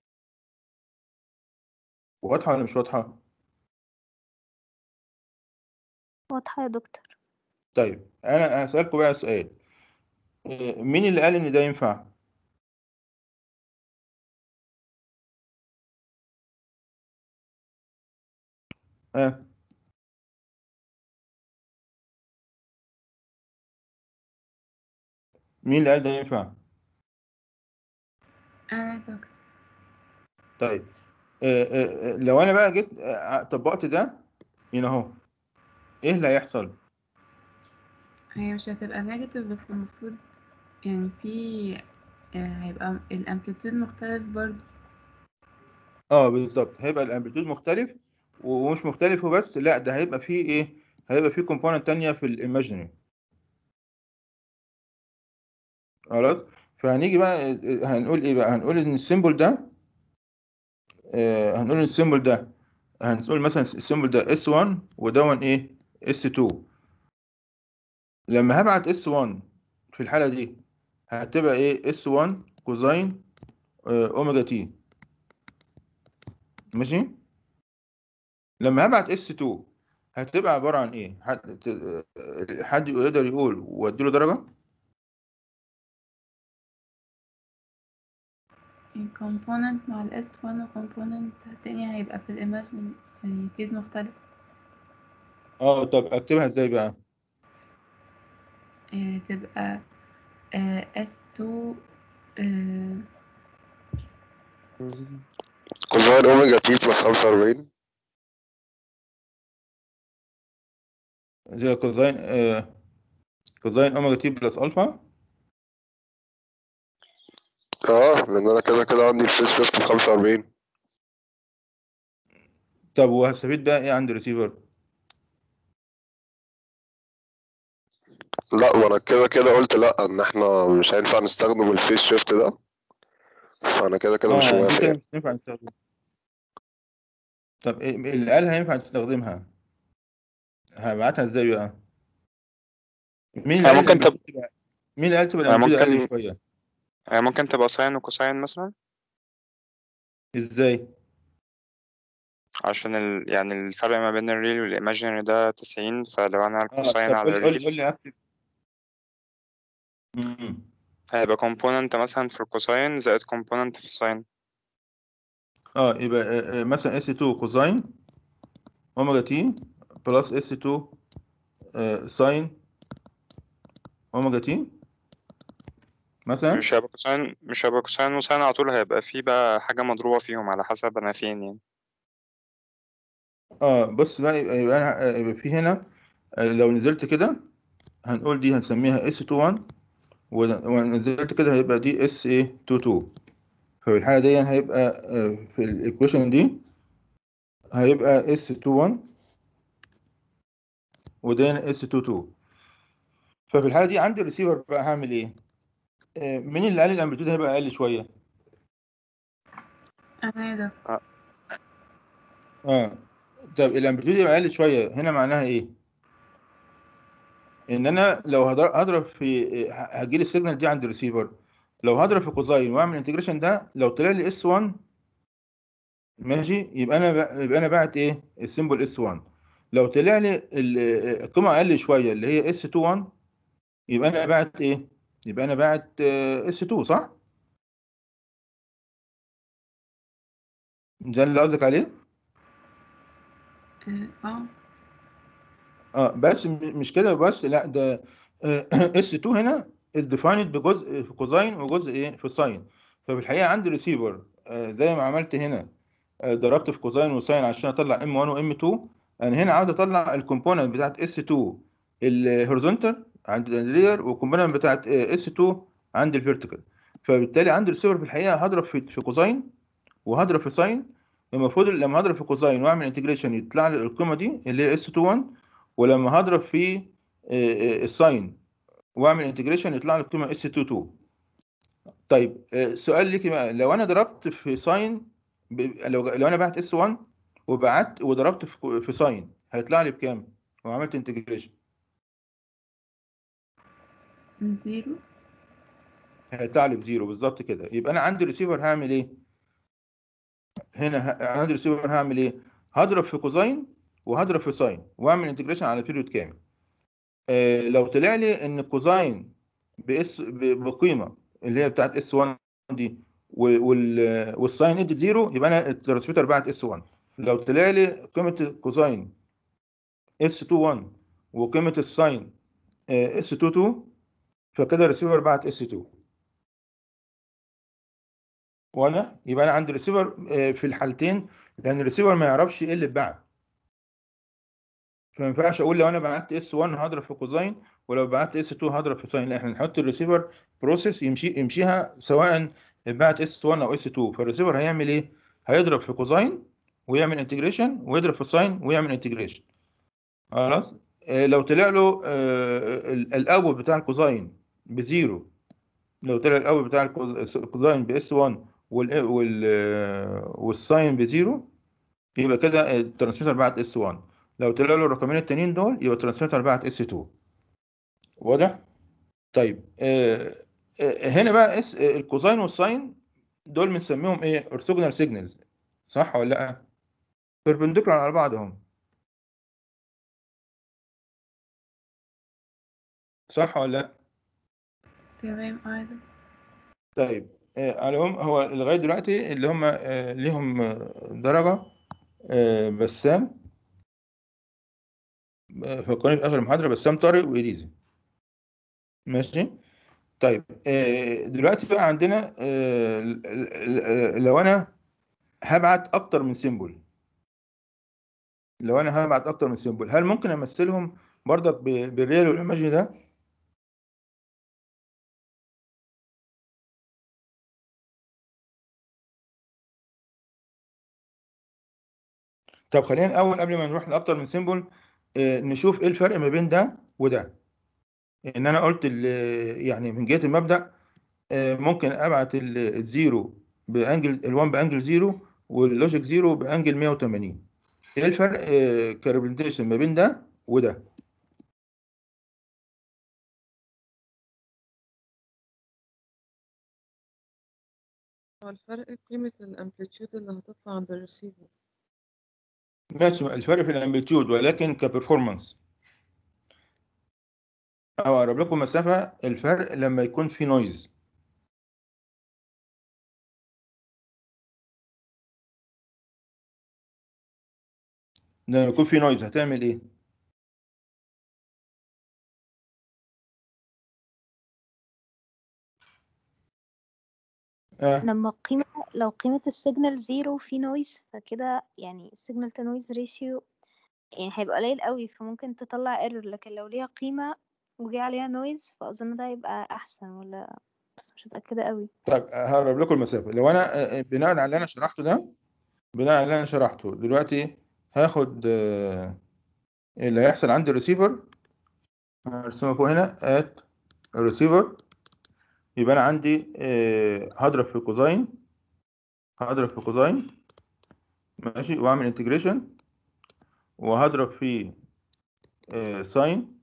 واضحه ولا مش واضحه واضحة يا دكتور طيب انا هسالكم بقى سؤال آه، مين اللي قال ان ده ينفع اه مين اللي قال ده ينفع أنا يا دكتور طيب آه، آه، آه، لو انا بقى جيت آه، طبقت ده هنا اهو ايه اللي هيحصل هي مش هتبقى نيجاتيف بس المفروض يعني في آه، هيبقى الامبليتيود مختلف برضه اه بالظبط هيبقى الامبليتيود مختلف ومش مختلف وبس لا ده هيبقى فيه ايه هيبقى فيه كومبوننت تانية في الايماجينري خلاص فهنيجي بقى آه، هنقول ايه بقى هنقول ان السيمبل ده آه، هنقول ان السيمبل ده هنقول مثلا السيمبل ده S1 ودون ايه S2 لما هبعت S1 في الحالة دي هتبقى ايه S1 كوزين آه، اوميجا تي ماشي لما هبعت S2 هتبقى عبارة عن ايه حد ت- آه، حد يقدر يقول واديله درجة الكومبوننت مع الاس 1 وكومبوننت تاني هيبقى في الايماجن يعني فيز مختلف اه طب اكتبها ازاي بقى آه، تبقى اس 2 كوزين اوميجا تي بلس 45 زي كوزين آه كوزين اوميجا تي بلس الفا اه لان انا كده كده عندي الفيس شيفت ب 45 طب وهستفيد بقى ايه عند الريسيفر لا وانا كده كده قلت لا ان احنا مش هينفع نستخدم الفيس شيفت ده فانا كده كده مش اه دي موافق كده يعني مش هينفع نستخدمها طب إيه اللي قال هينفع نستخدمها هبعتها ازاي بقى مين اللي هي قال ممكن تب... الامبليتيود تبقى مين اللي قال تبقى هي الامبليتيود اقل ممكن شويه هي ممكن تبقى ساين وكوساين مثلا ازاي عشان ال... يعني الفرق ما بين الريل والايماجينري ده 90 فلو انا اه الكوساين طب على قول قول الريل قول لي اكتب مم. هيبقى كومبوننت مثلا في الكوساين زائد كومبوننت في الساين اه يبقى آه، آه، مثلا اس 2 كوزين اوميجا تي بلس اس 2 آه، ساين اوميجا تي مثلا مش هيبقى كوساين مش هيبقى كوساين وساين على طول هيبقى في بقى حاجة مضروبة فيهم على حسب أنا فين يعني اه بص بقى يبقى, يبقى انا آه، يبقى في هنا آه، لو نزلت كده هنقول دي هنسميها اس 21 ونزلت كده هيبقى دي اس ايه 22 ففي الحالة دي هيبقى آه، في الايكويشن دي هيبقى اس 21 وده اس 22 ففي الحالة دي عندي الريسيفر بقى هعمل ايه؟ آه، مين اللي قال الامبليتيود هيبقى اقل شوية؟ انا يا دكتور اه طب الامبليتيود يبقى اقل شوية هنا معناها ايه؟ ان انا لو هضر- هضرب في هجيلي السيجنال دي عند الريسيفر لو هضرب في كوزاين واعمل انتجريشن ده لو طلع لي اس 1 ماشي يبقى انا ب- يبقى انا بعت ايه السيمبل اس 1 لو طلع لي ال- القيمه اقل شويه اللي هي اس 2 1 يبقى انا بعت ايه يبقى انا بعت اس 2 صح ده اللي قصدك عليه اه آه. اه بس م- مش كده بس لا ده اس 2 هنا is defined بجزء في كوزاين وجزء ايه في ساين ففي الحقيقه عندي ريسيفر زي ما عملت هنا آه، ضربت في كوزاين وساين عشان اطلع ام 1 وام 2 انا هنا عاوز اطلع الكومبوننت بتاعت اس 2 الهوريزونتال عند الرير والكومبوننت بتاعت اس 2 عند الفيرتيكال فبالتالي عندي الريسيفر في الحقيقه هضرب في في كوزاين وهضرب في ساين المفروض لما هضرب في كوزاين واعمل انتجريشن يطلع لي القيمه دي اللي هي اس 21 ولما هضرب في آه، آه، الساين واعمل انتجريشن يطلع لي القيمه اس 22 طيب آه، سؤال ليكي بقى لو انا ضربت في ساين ب... لو لو انا بعت اس 1 وبعت وضربت في في ساين هيطلع لي بكام؟ وعملت انتجريشن زيرو هيطلع لي بزيرو بالظبط كده يبقى انا عندي ريسيفر هعمل ايه؟ هنا ه... عندي ريسيفر هعمل ايه؟ هضرب في كوزاين وهضرب في ساين واعمل انتجريشن على بيريود كامل آه لو طلع لي ان كوزاين باس ب- بقيمه اللي هي بتاعت اس 1 دي و- وال والساين ادت زيرو يبقى انا الترانسميتر بعت اس 1 لو طلع لي قيمه الكوزاين اس 21 وقيمه الساين اس 22 فكده الريسيفر بعت اس 2 وانا يبقى انا عندي ريسيفر في الحالتين لان الريسيفر ما يعرفش ايه اللي اتبعت فما ينفعش اقول لو انا بعت اس 1 هضرب في كوزاين ولو بعت اس 2 هضرب في ساين لا احنا نحط الريسيفر بروسيس يمشي يمشيها سواء بعت اس 1 او اس 2 فالريسيفر هيعمل ايه؟ هيضرب في كوزاين ويعمل انتجريشن ويضرب في ساين ويعمل انتجريشن خلاص آه، لو طلع له آه، ال- الاول بتاع الكوزاين بزيرو لو طلع الاول بتاع الكوز- الكوزاين باس 1 وال وال آه، والساين بزيرو يبقى كده الترانسميتر بعت اس 1 لو طلع له الرقمين التانيين دول يبقى الترانسميتر بعت اس 2 واضح؟ طيب آه آه هنا بقى اس آه الكوزاين والساين دول بنسميهم ايه؟ اورثوجونال سيجنالز صح ولا لا؟ بيربنديكولار على بعض اهم صح ولا لا؟ تمام عادي طيب آه على العموم هو لغايه دلوقتي اللي هم آه ليهم آه، درجه آه بسام آه فكروني في اخر المحاضره بسام طارق وإليزا ماشي طيب آه دلوقتي بقى عندنا آه ال- ال- ال- لو انا هبعت اكتر من سيمبل لو انا هبعت اكتر من سيمبل هل ممكن امثلهم برضك ب- بالريال والايماجي ده طب خلينا الاول قبل ما نروح لاكتر من سيمبل آه، نشوف ايه الفرق ما بين ده وده ان انا قلت ال- يعني من جهه المبدا آه، ممكن ابعت ال- الزيرو بانجل ال1 بانجل زيرو واللوجيك زيرو بانجل 180 ايه الفرق كريبريزنتيشن ما بين ده وده هو الفرق قيمة الامبليتيود اللي هتطلع عند الريسيفر ماشي الفرق في الامبليتيود ولكن كبرفورمانس او اقرب لكم مسافه الفرق لما يكون في نويز لما يكون في نويز هتعمل ايه آه. لما قيمة لو قيمة السيجنال زيرو في نويز فكده يعني السيجنال تو نويز ريشيو يعني هيبقى قليل قوي فممكن تطلع ايرور لكن لو ليها قيمة وجي عليها نويز فأظن ده يبقى أحسن ولا بس مش متأكدة قوي طيب هقرب لكم المسافه لو انا آه، آه، بناء على اللي انا شرحته ده بناء على اللي انا شرحته دلوقتي هاخد آه، اللي هيحصل عندي الريسيفر هرسمه فوق هنا ات الريسيفر يبقى انا عندي آه، هضرب في كوزاين هضرب في كوزاين ماشي واعمل انتجريشن وهضرب في آه، ساين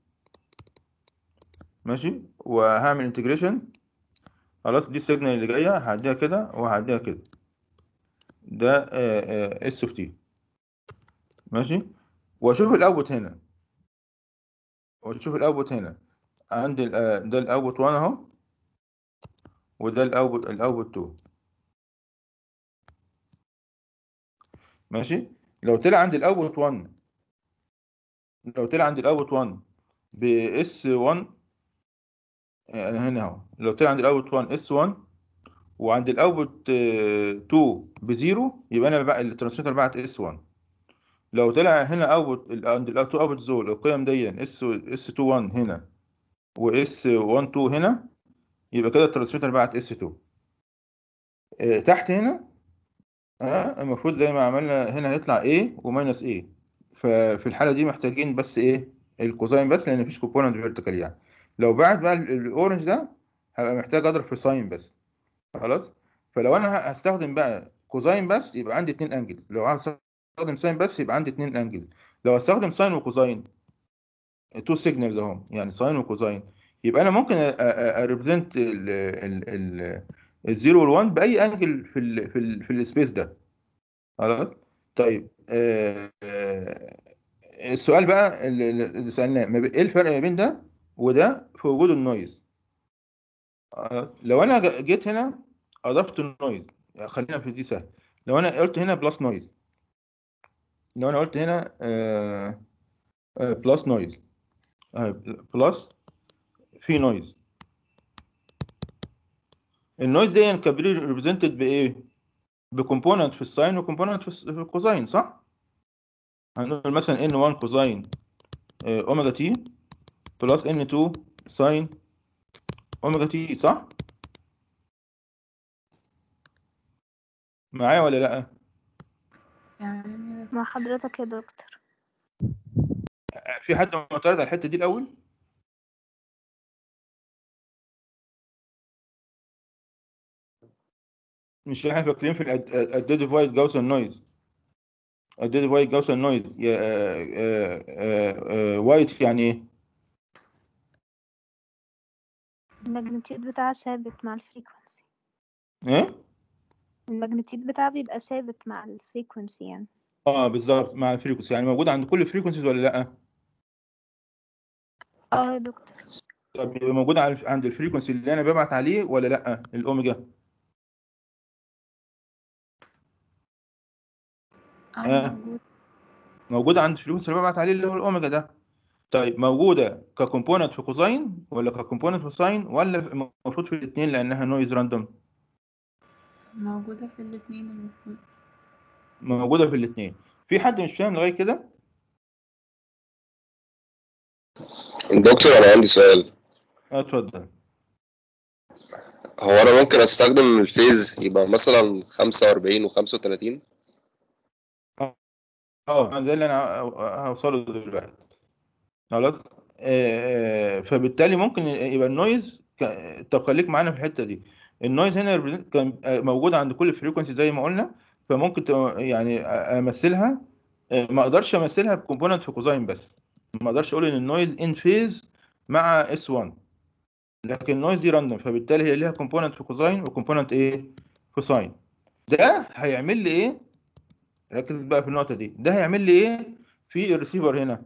ماشي وهعمل انتجريشن خلاص دي السيجنال اللي جايه هعديها كده وهعديها كده ده اس اوف تي ماشي واشوف الاوتبوت هنا واشوف الاوتبوت هنا عندي ال- آه، ده الاوتبوت 1 اهو وده الاوتبوت الاوتبوت 2 ماشي لو طلع عندي الاوتبوت 1 لو طلع عندي الاوتبوت 1 ب اس 1 انا هنا اهو لو طلع عندي الاوتبوت 1 اس 1 وعند الاوتبوت 2 بزيرو يبقى انا بقى الترانسميتر بعت اس 1 لو طلع هنا اوتبوت عند الاوتو اوتبوت زول القيم دي اس اس 21 هنا واس 12 هنا يبقى كده الترانسميتر بعت اس 2 آه، تحت هنا اه المفروض زي ما عملنا هنا هيطلع A وماينس A ففي الحالة دي محتاجين بس ايه الكوزاين بس لان مفيش كومبوننت فيرتيكال يعني لو بعت بقى ال- الاورنج ده هبقى محتاج اضرب في ساين بس خلاص فلو انا ه- هستخدم بقى كوزاين بس يبقى عندي اتنين انجل لو عايز استخدم ساين بس يبقى عندي اتنين انجل لو استخدم ساين وكوزاين تو سيجنالز اهم يعني ساين وكوزاين يبقى انا ممكن اريبريزنت الزيرو والوان باي انجل في ال في ال في السبيس ده خلاص طيب آه، آه، السؤال بقى اللي اللي سألناه ما بين- ايه الفرق ما بين ده وده في وجود النويز آه، لو انا ج- جيت هنا اضفت النويز يعني خلينا في دي سهل لو انا قلت هنا بلس نويز لو انا قلت هنا بلس نويز بلس في نويز النويز دي كان ريبريزنتد بايه بكومبوننت في الساين وكومبوننت في الس- في الكوزاين صح هنقول مثلا ان 1 كوزاين آه، اوميجا تي بلس ان 2 ساين اوميجا تي صح معايا ولا لا تمام مع حضرتك يا دكتور في حد معترض على الحته دي الاول مش احنا فاكرين في الديفايد جاوسن نويز الديفايد جاوسن نويز وايت يعني ايه الماجنتيود بتاعها ثابت مع الفريكونسي ايه الماجنتيود بتاعها بيبقى ثابت مع الفريكونسي يعني اه بالظبط مع الفريكونسي يعني موجود عند كل الفريكونسيز ولا لا اه يا دكتور طب يبقى موجود على- عند الفريكونسي اللي انا ببعت عليه ولا لا الاوميجا اه آه. موجود موجوده عند الفريكونسي اللي ببعت عليه اللي هو الاوميجا ده طيب موجوده ككومبوننت في كوزاين ولا ككومبوننت في ساين ولا المفروض في الاثنين لانها نويز راندوم موجودة في الاتنين المفروض موجوده في الاثنين في حد مش فاهم لغايه كده دكتور انا عندي سؤال اه اتفضل هو انا ممكن استخدم الفيز يبقى مثلا 45 و35 اه ده اللي انا هوصله دلوقتي خلاص آه، آه، فبالتالي ممكن يبقى النويز ك- طب خليك معانا في الحته دي النويز هنا represent- كان آه، موجود عند كل فريكونسي زي ما قلنا فممكن ت- يعني امثلها آه، ما اقدرش امثلها بكومبوننت في كوزاين بس ما اقدرش اقول ان النويز ان فيز مع اس 1 لكن النويز دي راندوم فبالتالي هي ليها كومبوننت في كوزاين وكومبوننت ايه في ساين ده هيعمل لي ايه ركز بقى في النقطه دي ده هيعمل لي ايه في الريسيفر هنا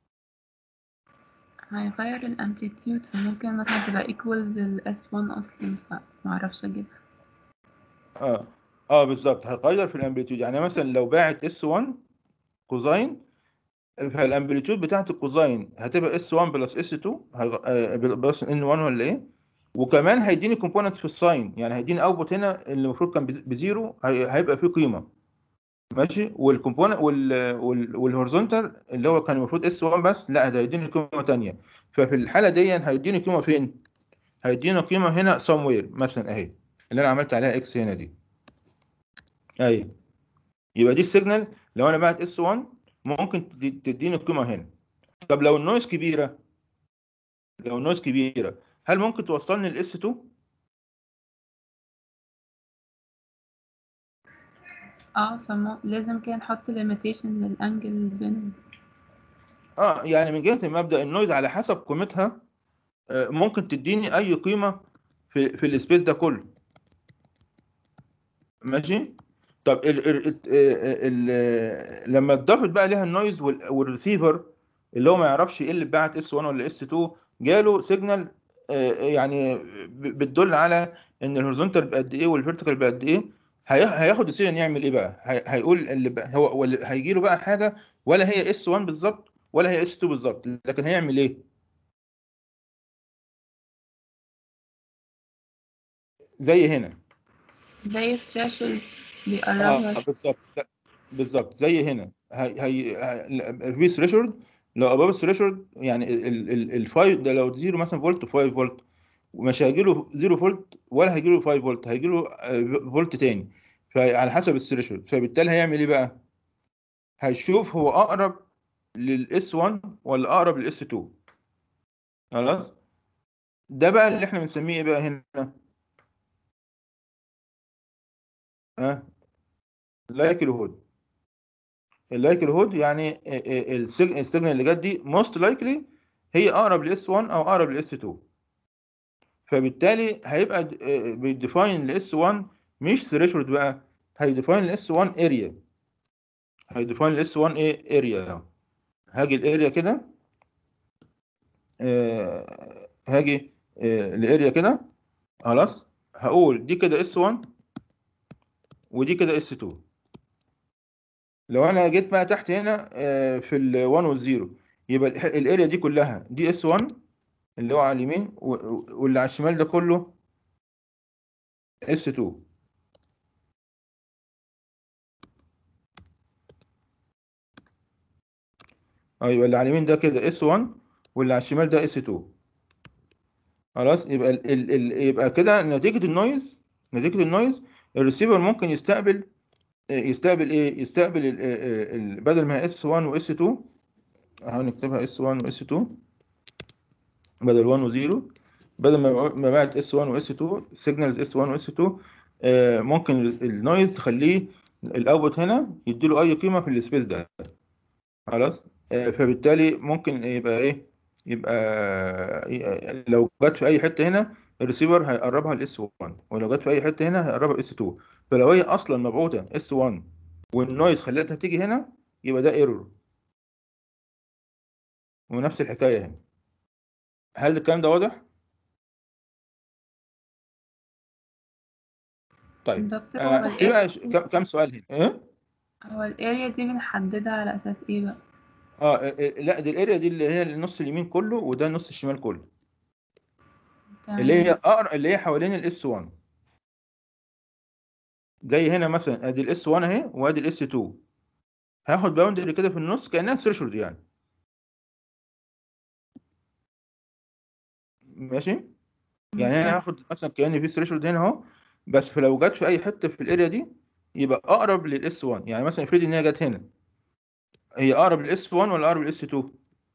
هيغير الامبليتيود فممكن مثلا تبقى equals ال S1 اصلا فمعرفش اجيبها اه اه بالظبط هيغير في الامبليتيود يعني مثلا لو باعت اس 1 كوزاين فالامبليتيود بتاعت الكوزاين هتبقى اس 1 بلس اس 2 هيغ- آه، بلس ان 1 ولا ايه وكمان هيديني كومبوننت في الساين يعني هيديني اوتبوت هنا اللي المفروض كان بز- بزيرو هي- هيبقى فيه قيمه ماشي والكومبوننت وال وال والهورزونتال اللي هو كان المفروض اس 1 بس لا ده هيديني قيمه تانية ففي الحاله دي هيديني قيمه فين هيدينا قيمه هنا somewhere مثلا اهي اللي انا عملت عليها اكس هنا دي ايوه يبقى دي السيجنال لو انا بعت اس 1 ممكن تدي- تديني قيمه هنا طب لو النويز كبيره لو النويز كبيره هل ممكن توصلني لاس 2 اه فمو لازم كده نحط limitation للانجل بين اه يعني من جهه المبدا النويز على حسب قيمتها آه، ممكن تديني اي قيمه في في السبيس ده كله ماشي طب ال ال ال ال لما اتضافت بقى ليها النويز وال- والريسيفر اللي هو ما يعرفش ايه اللي بعت اس 1 ولا اس 2 جاله سيجنال يعني ب- بتدل على ان الهوريزونتال بقد ايه والفيرتيكال بقد ايه هي- هياخد ديسيجن يعمل ايه بقى هي- هيقول اللي بقى هو هيجي له بقى حاجه ولا هي اس 1 بالظبط ولا هي اس 2 بالظبط لكن هيعمل ايه زي هنا زي الثريشولد اه بيقربها بالظبط بالظبط زي هنا هي هي في ثريشولد لو اباب الثريشولد يعني ال ال الفايف ده لو زيرو مثلا فولت 5 فولت ومش هيجيله زيرو فولت ولا هيجيله 5 فولت هيجيله آه، فولت تاني فعلى حسب الثريشولد فبالتالي هيعمل ايه بقى؟ هيشوف هو اقرب للاس 1 ولا اقرب للاس 2 خلاص ده بقى اللي احنا بنسميه ايه بقى هنا ها لايكل هود اللايكل هود يعني السيجنال السيجنال اللي جت دي موست لايكلي هي اقرب لاس 1 او اقرب لاس 2 فبالتالي هيبقى بيديفاين لاس 1 مش ثريشولد بقى هيديفاين لاس 1 اريا هيديفاين لاس 1 ايه اريا هاجي الاريا كده آه، هاجي آه، الاريا كده خلاص هقول دي كده اس 1 ودي كده اس 2 لو انا جيت بقى تحت هنا آه، في ال 1 وال 0 يبقى الح- الاريا دي كلها دي اس 1 اللي هو على اليمين و- و- واللي على الشمال ده كله اس 2 ايوه اللي على اليمين ده كده اس 1 واللي على الشمال ده اس 2 خلاص يبقى ال ال ال يبقى كده نتيجة النويز نتيجة النويز الريسيفر ممكن يستقبل يستقبل ايه يستقبل ال ال بدل ما هي اس 1 واس 2 اهو نكتبها اس 1 واس 2 بدل 1 و0 بدل ما ما بعت اس 1 واس 2 سيجنالز اس 1 واس 2 آه، ممكن النويز تخليه الاوتبوت هنا يديله اي قيمه في السبيس ده خلاص آه، فبالتالي ممكن يبقى ايه يبقى ي- لو جت في اي حته هنا الريسيفر هيقربها لاس 1 ولو جت في اي حته هنا هيقربها لاس 2 فلو هي اصلا مبعوثه اس 1 والنويز خلتها تيجي هنا يبقى ده ايرور ونفس الحكايه هنا هل الكلام ده واضح؟ طيب دكتور آه، هو في بقى الاريا ش- كم كم سؤال هنا ايه؟ هو الاريا دي بنحددها على اساس ايه بقى اه آه، آه، لا دي الاريا دي اللي هي النص اليمين كله وده النص الشمال كله اللي هي تمام اقرب اللي هي حوالين الاس 1 زي هنا مثلا ادي الاس 1 اهي وادي الاس 2 هاخد باوندري كده في النص كانها ثريشولد يعني ماشي يعني انا بالظبط هاخد مثلا كاني في ثريشولد هنا اهو بس لو جت في اي حته في الاريا دي يبقى اقرب للاس 1 يعني مثلا افرضي ان هي جت هنا هي اقرب للاس 1 ولا اقرب للاس 2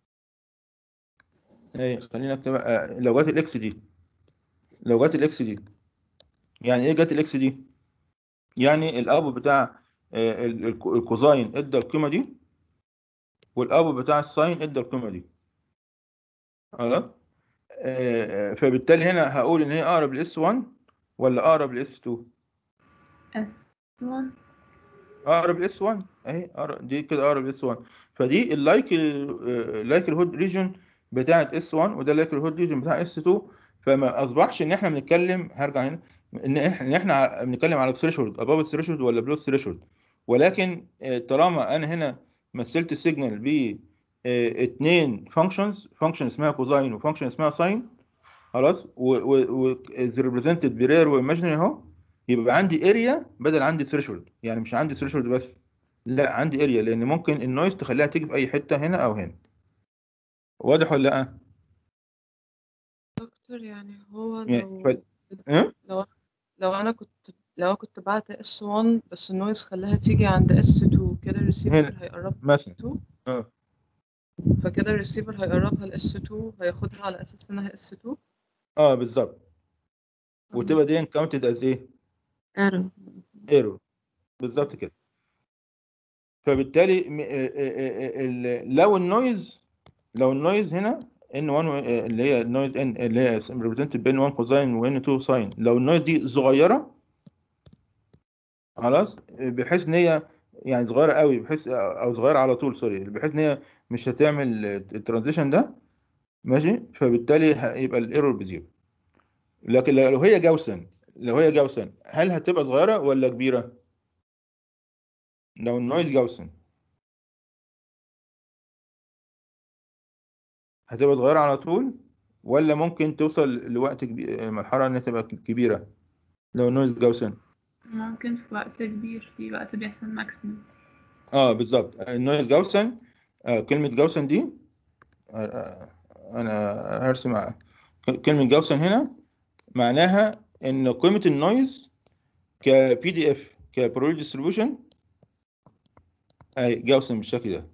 ايه خلينا نكتب آه، لو جت الاكس دي لو جت الاكس دي يعني ايه جت الاكس دي يعني الاب بتاع آه، ال- ال- الكوزاين ادى القيمه دي والاب بتاع الساين ادى القيمه دي خلاص آه، آه، فبالتالي هنا هقول ان هي اقرب لاس 1 ولا اقرب لاس 2 اس 1 اقرب لاس 1 اهي أقرب- دي كده اقرب لاس 1 فدي اللايك اللايك الهود ريجن بتاعت اس 1 وده اللايك الهود ريجن بتاع اس 2 فما اصبحش ان احنا بنتكلم هرجع هنا ان احنا ان احنا ع- بنتكلم على الثريشولد اباف الثريشولد ولا بلو الثريشولد ولكن آه، طالما انا هنا مثلت السيجنال ب اتنين فانكشنز فانكشن اسمها كوزاين وفانكشن اسمها ساين خلاص و ريبريزنتد برير وايماجينري اهو يبقى عندي اريا بدل عندي ثريشولد يعني مش عندي ثريشولد بس لا عندي اريا لان ممكن النويز تخليها تيجي في اي حته هنا او هنا واضح ولا لا دكتور يعني هو يعني لو ف... إيه؟ لو لو انا كنت لو أنا كنت بعت اس 1 بس النويز خلاها تيجي عند اس 2 كده الريسيفر هنا هيقربها مثلا 2 اه فكده الريسيفر هيقربها لاس 2 هياخدها على اساس انها اس 2 اه بالظبط وتبقى دي كاونتد از ايه ايرور ايرور بالظبط كده فبالتالي م- آه، آه، آه، ال- لو النويز لو النويز هنا ان 1 و- اللي هي النويز ان اللي هي ريبريزنتد بين 1 كوزاين وان 2 ساين لو النويز دي صغيره خلاص بحيث ان هي يعني صغيره قوي بحيث او صغيره على طول سوري بحيث ان هي مش هتعمل الترانزيشن ده ماشي فبالتالي هيبقى الايرور بزيرو لكن لو هي جوسن لو هي جوسن هل هتبقى صغيره ولا كبيره لو النويز جوسن هتبقى صغيره على طول ولا ممكن توصل لوقت كبير مرحله انها تبقى كبيره لو النويز جوسن ممكن في وقت كبير في وقت بيحصل ماكسيمم اه بالظبط النويز جاوسن آه كلمة جاوسن دي آه آه، انا هرسم ع- ك- كلمة جاوسن هنا معناها ان قيمة النويز كبي دي اف كبرول ديستريبيوشن اي جاوسن بالشكل ده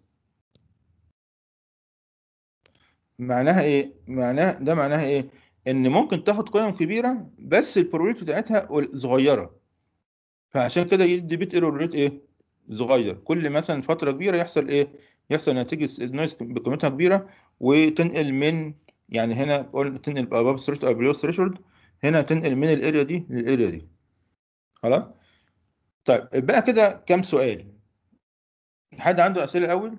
معناها ايه معناها ده معناها ايه ان ممكن تاخد قيم كبيرة بس البروبابيلتي بتاعتها قل- صغيرة فعشان كده يدي بيت ايرور ريت ايه صغير كل مثلا فتره كبيره يحصل ايه يحصل نتيجه النويز بقيمتها كبيره وتنقل من يعني هنا قلنا تنقل above threshold او below threshold هنا تنقل من الاريا دي للاريا دي خلاص طيب بقى كده كام سؤال حد عنده اسئله الاول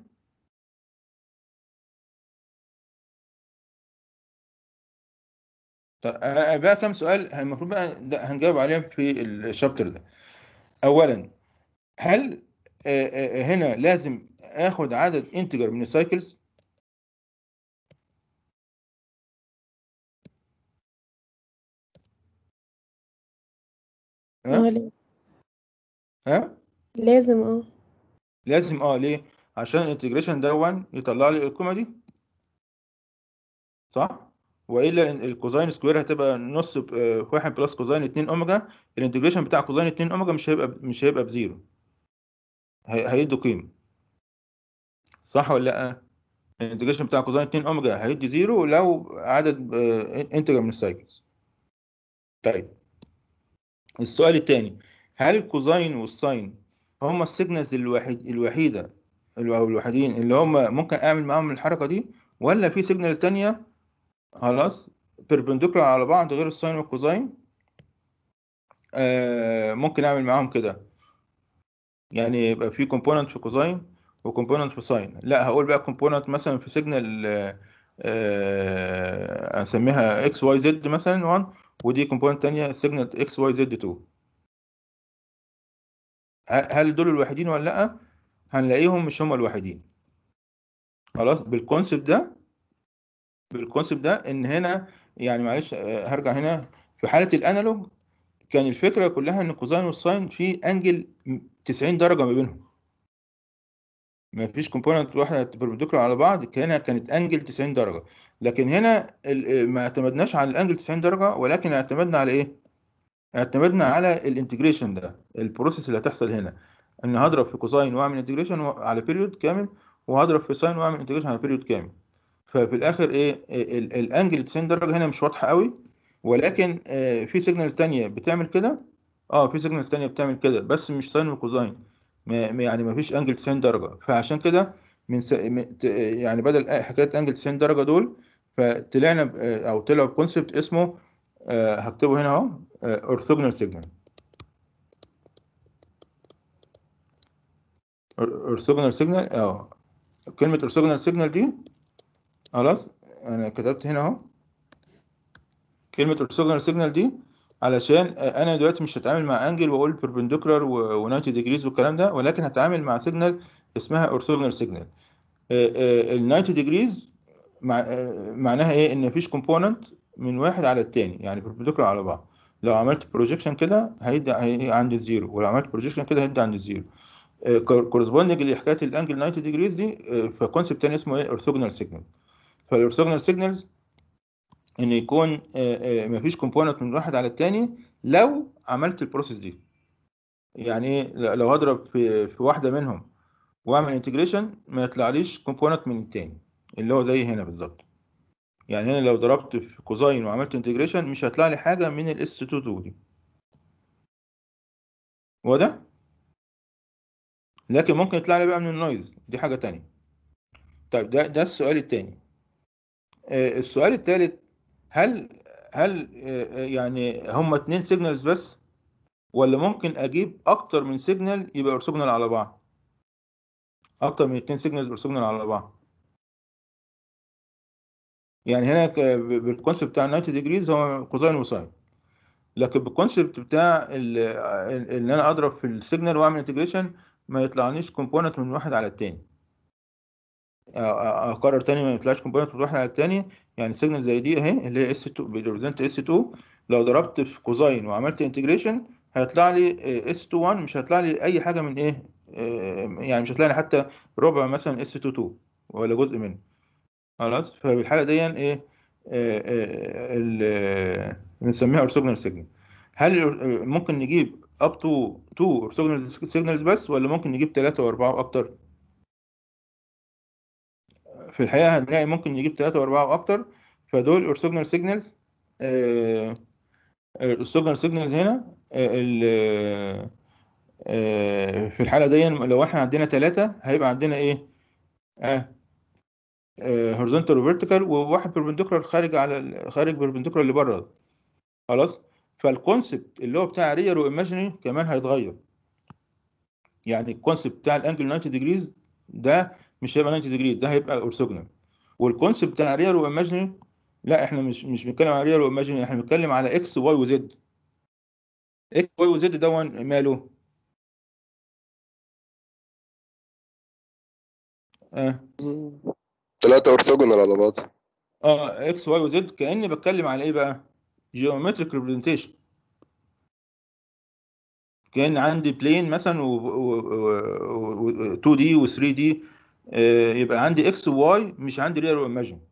طيب آه، بقى كام سؤال المفروض بقى ده هنجاوب عليهم في الشابتر ده اولا هل آه، آه، هنا لازم اخد عدد انتجر من السايكلز اه ها لا- ها لازم اه لازم اه ليه عشان الانتجريشن ده يطلع لي القيمه دي صح والا ال- الكوزاين سكوير هتبقى نص ب- آه، واحد بلس كوزاين 2 اوميجا الانتجريشن بتاع كوزاين 2 اوميجا مش هيبقى مش هيبقى بزيرو هي- هيدي قيمه صح ولا لا الانتجريشن بتاع كوزاين 2 اوميجا هيدي زيرو لو عدد انتجر من السايكلز طيب السؤال الثاني هل الكوزاين والساين هما السيجنالز الوحيد الوحيده اللي- او الوحيدين اللي هم ممكن اعمل معاهم الحركه دي ولا في سيجنال تانية خلاص بيربنديكولار على بعض غير الساين والكوزاين آه ممكن اعمل معاهم كده يعني يبقى في كومبوننت في كوزاين وكومبوننت في ساين لا هقول بقى كومبوننت مثلا في سيجنال آه اسميها اكس واي زد مثلا 1 ودي كومبوننت تانية سيجنال اكس واي زد 2 ه- هل دول الوحيدين ولا لا هنلاقيهم مش هم الوحيدين خلاص بالكونسبت ده بالكونسبت ده ان هنا يعني معلش آه، هرجع هنا في حالة الانالوج كان الفكرة كلها ان الكوزاين والساين في انجل 90 درجة ما بينهم ما فيش كومبوننت واحدة بيربنديكولار على بعض كانها كانت انجل 90 درجة لكن هنا ال- ما اعتمدناش على الانجل 90 درجة ولكن اعتمدنا على ايه؟ اعتمدنا على الانتجريشن ده البروسيس اللي هتحصل هنا ان هضرب في كوزاين واعمل انتجريشن على بيريود كامل وهضرب في ساين واعمل انتجريشن على بيريود كامل ففي الاخر ايه ال- الانجل 90 درجة هنا مش واضحة قوي ولكن آه، في سيجنالز تانية بتعمل كده اه في سيجنالز تانية بتعمل كده بس مش ساين وكوزاين ما ما- يعني ما فيش انجل 90 درجة فعشان كده من, س... من ت- يعني بدل حكاية انجل 90 درجة دول فطلعنا ب- آه، او طلعوا بكونسبت اسمه آه، هكتبه هنا اهو اورثوجونال سيجنال اورثوجونال سيجنال اه كلمة اورثوجونال سيجنال دي خلاص انا كتبت هنا اهو كلمة اورثوجونال سيجنال دي علشان آه، انا دلوقتي مش هتعامل مع انجل واقول بيربنديكولار و90 ديجريز والكلام ده ولكن هتعامل مع سيجنال اسمها اورثوجونال سيجنال ال 90 ديجريز مع آه، معناها ايه ان مفيش كومبوننت من واحد على التاني يعني بيربنديكولار على بعض لو عملت بروجيكشن كده هيدي هيدي عند الزيرو ولو عملت بروجيكشن كده هيدي عند الزيرو كورسبوندنج لحكايه الانجل 90 ديجريز دي آه، فكونسبت تاني اسمه ايه اورثوجونال سيجنال فالاورثوجونال سيجنالز ان يكون آه، آه، مفيش كومبوننت من واحد على التاني لو عملت البروسيس دي يعني ايه ل- لو هضرب في في واحده منهم واعمل انتجريشن ما يطلعليش كومبوننت من التاني اللي هو زي هنا بالظبط يعني هنا لو ضربت في كوزاين وعملت انتجريشن مش هيطلع لي حاجه من الاس 2 2 دي هو ده لكن ممكن يطلع لي بقى من النويز دي حاجه تانية طيب ده ده السؤال التاني آه، السؤال التالت هل هل آه، آه، يعني هما اتنين سيجنالز بس ولا ممكن اجيب اكتر من سيجنال يبقى اورثوجونال على بعض اكتر من اتنين سيجنالز اورثوجونال على بعض يعني هنا ك- ب- بالكونسيبت بتاع 90 ديجريز هو كوزاين وساين لكن بالكونسيبت بتاع ال- ال- ان انا اضرب في السيجنال واعمل انتجريشن ما يطلعنيش كومبوننت من واحد على التاني أ- أ- اكرر تاني ما يطلعش كومبوننت من واحد على التاني يعني سيجنال زي دي اهي اللي هي اس 2 بيريبريزنت اس 2 لو ضربت في كوزاين وعملت انتجريشن هيطلع لي اس 2 1 مش هيطلع لي اي حاجه من ايه آه، يعني مش هتلاقي حتى ربع مثلا اس 22 ولا جزء منه خلاص ففي الحاله دي ايه آه، آه، ال- بنسميها اورثوجونال سيجنال هل ال- ممكن نجيب اب تو 2 اورثوجونال سيجنالز بس ولا ممكن نجيب ثلاثة واربعة واكتر في الحقيقة هنلاقي ممكن نجيب ثلاثة واربعة واكتر فدول اورثوجونال سيجنالز الاورثوجونال سيجنالز هنا آه، ال- آه، في الحالة دي لو احنا عندنا ثلاثة هيبقى عندنا ايه اه هورزونتال وفيرتيكال وواحد بيربنديكولار خارج على ال- خارج بيربنديكولار اللي بره خلاص فالكونسبت اللي هو بتاع ريال وايماجينري كمان هيتغير يعني الكونسبت بتاع الانجل 90 ديجريز ده مش هيبقى 90 ديجريز ده هيبقى اورثوجونال والكونسبت بتاع ريال وايماجينري لا احنا مش مش بنتكلم على ريال وايماجينري احنا بنتكلم على اكس واي وزد اكس واي وزد دون ماله اه ثلاثة أورثوجونال على بعض اه اكس واي وزد كاني بتكلم على ايه بقى جيومتريك ريبريزنتيشن كان عندي بلين مثلا و, و, و, و 2 دي و 3 دي يبقى عندي اكس وواي مش عندي ريال وايماجن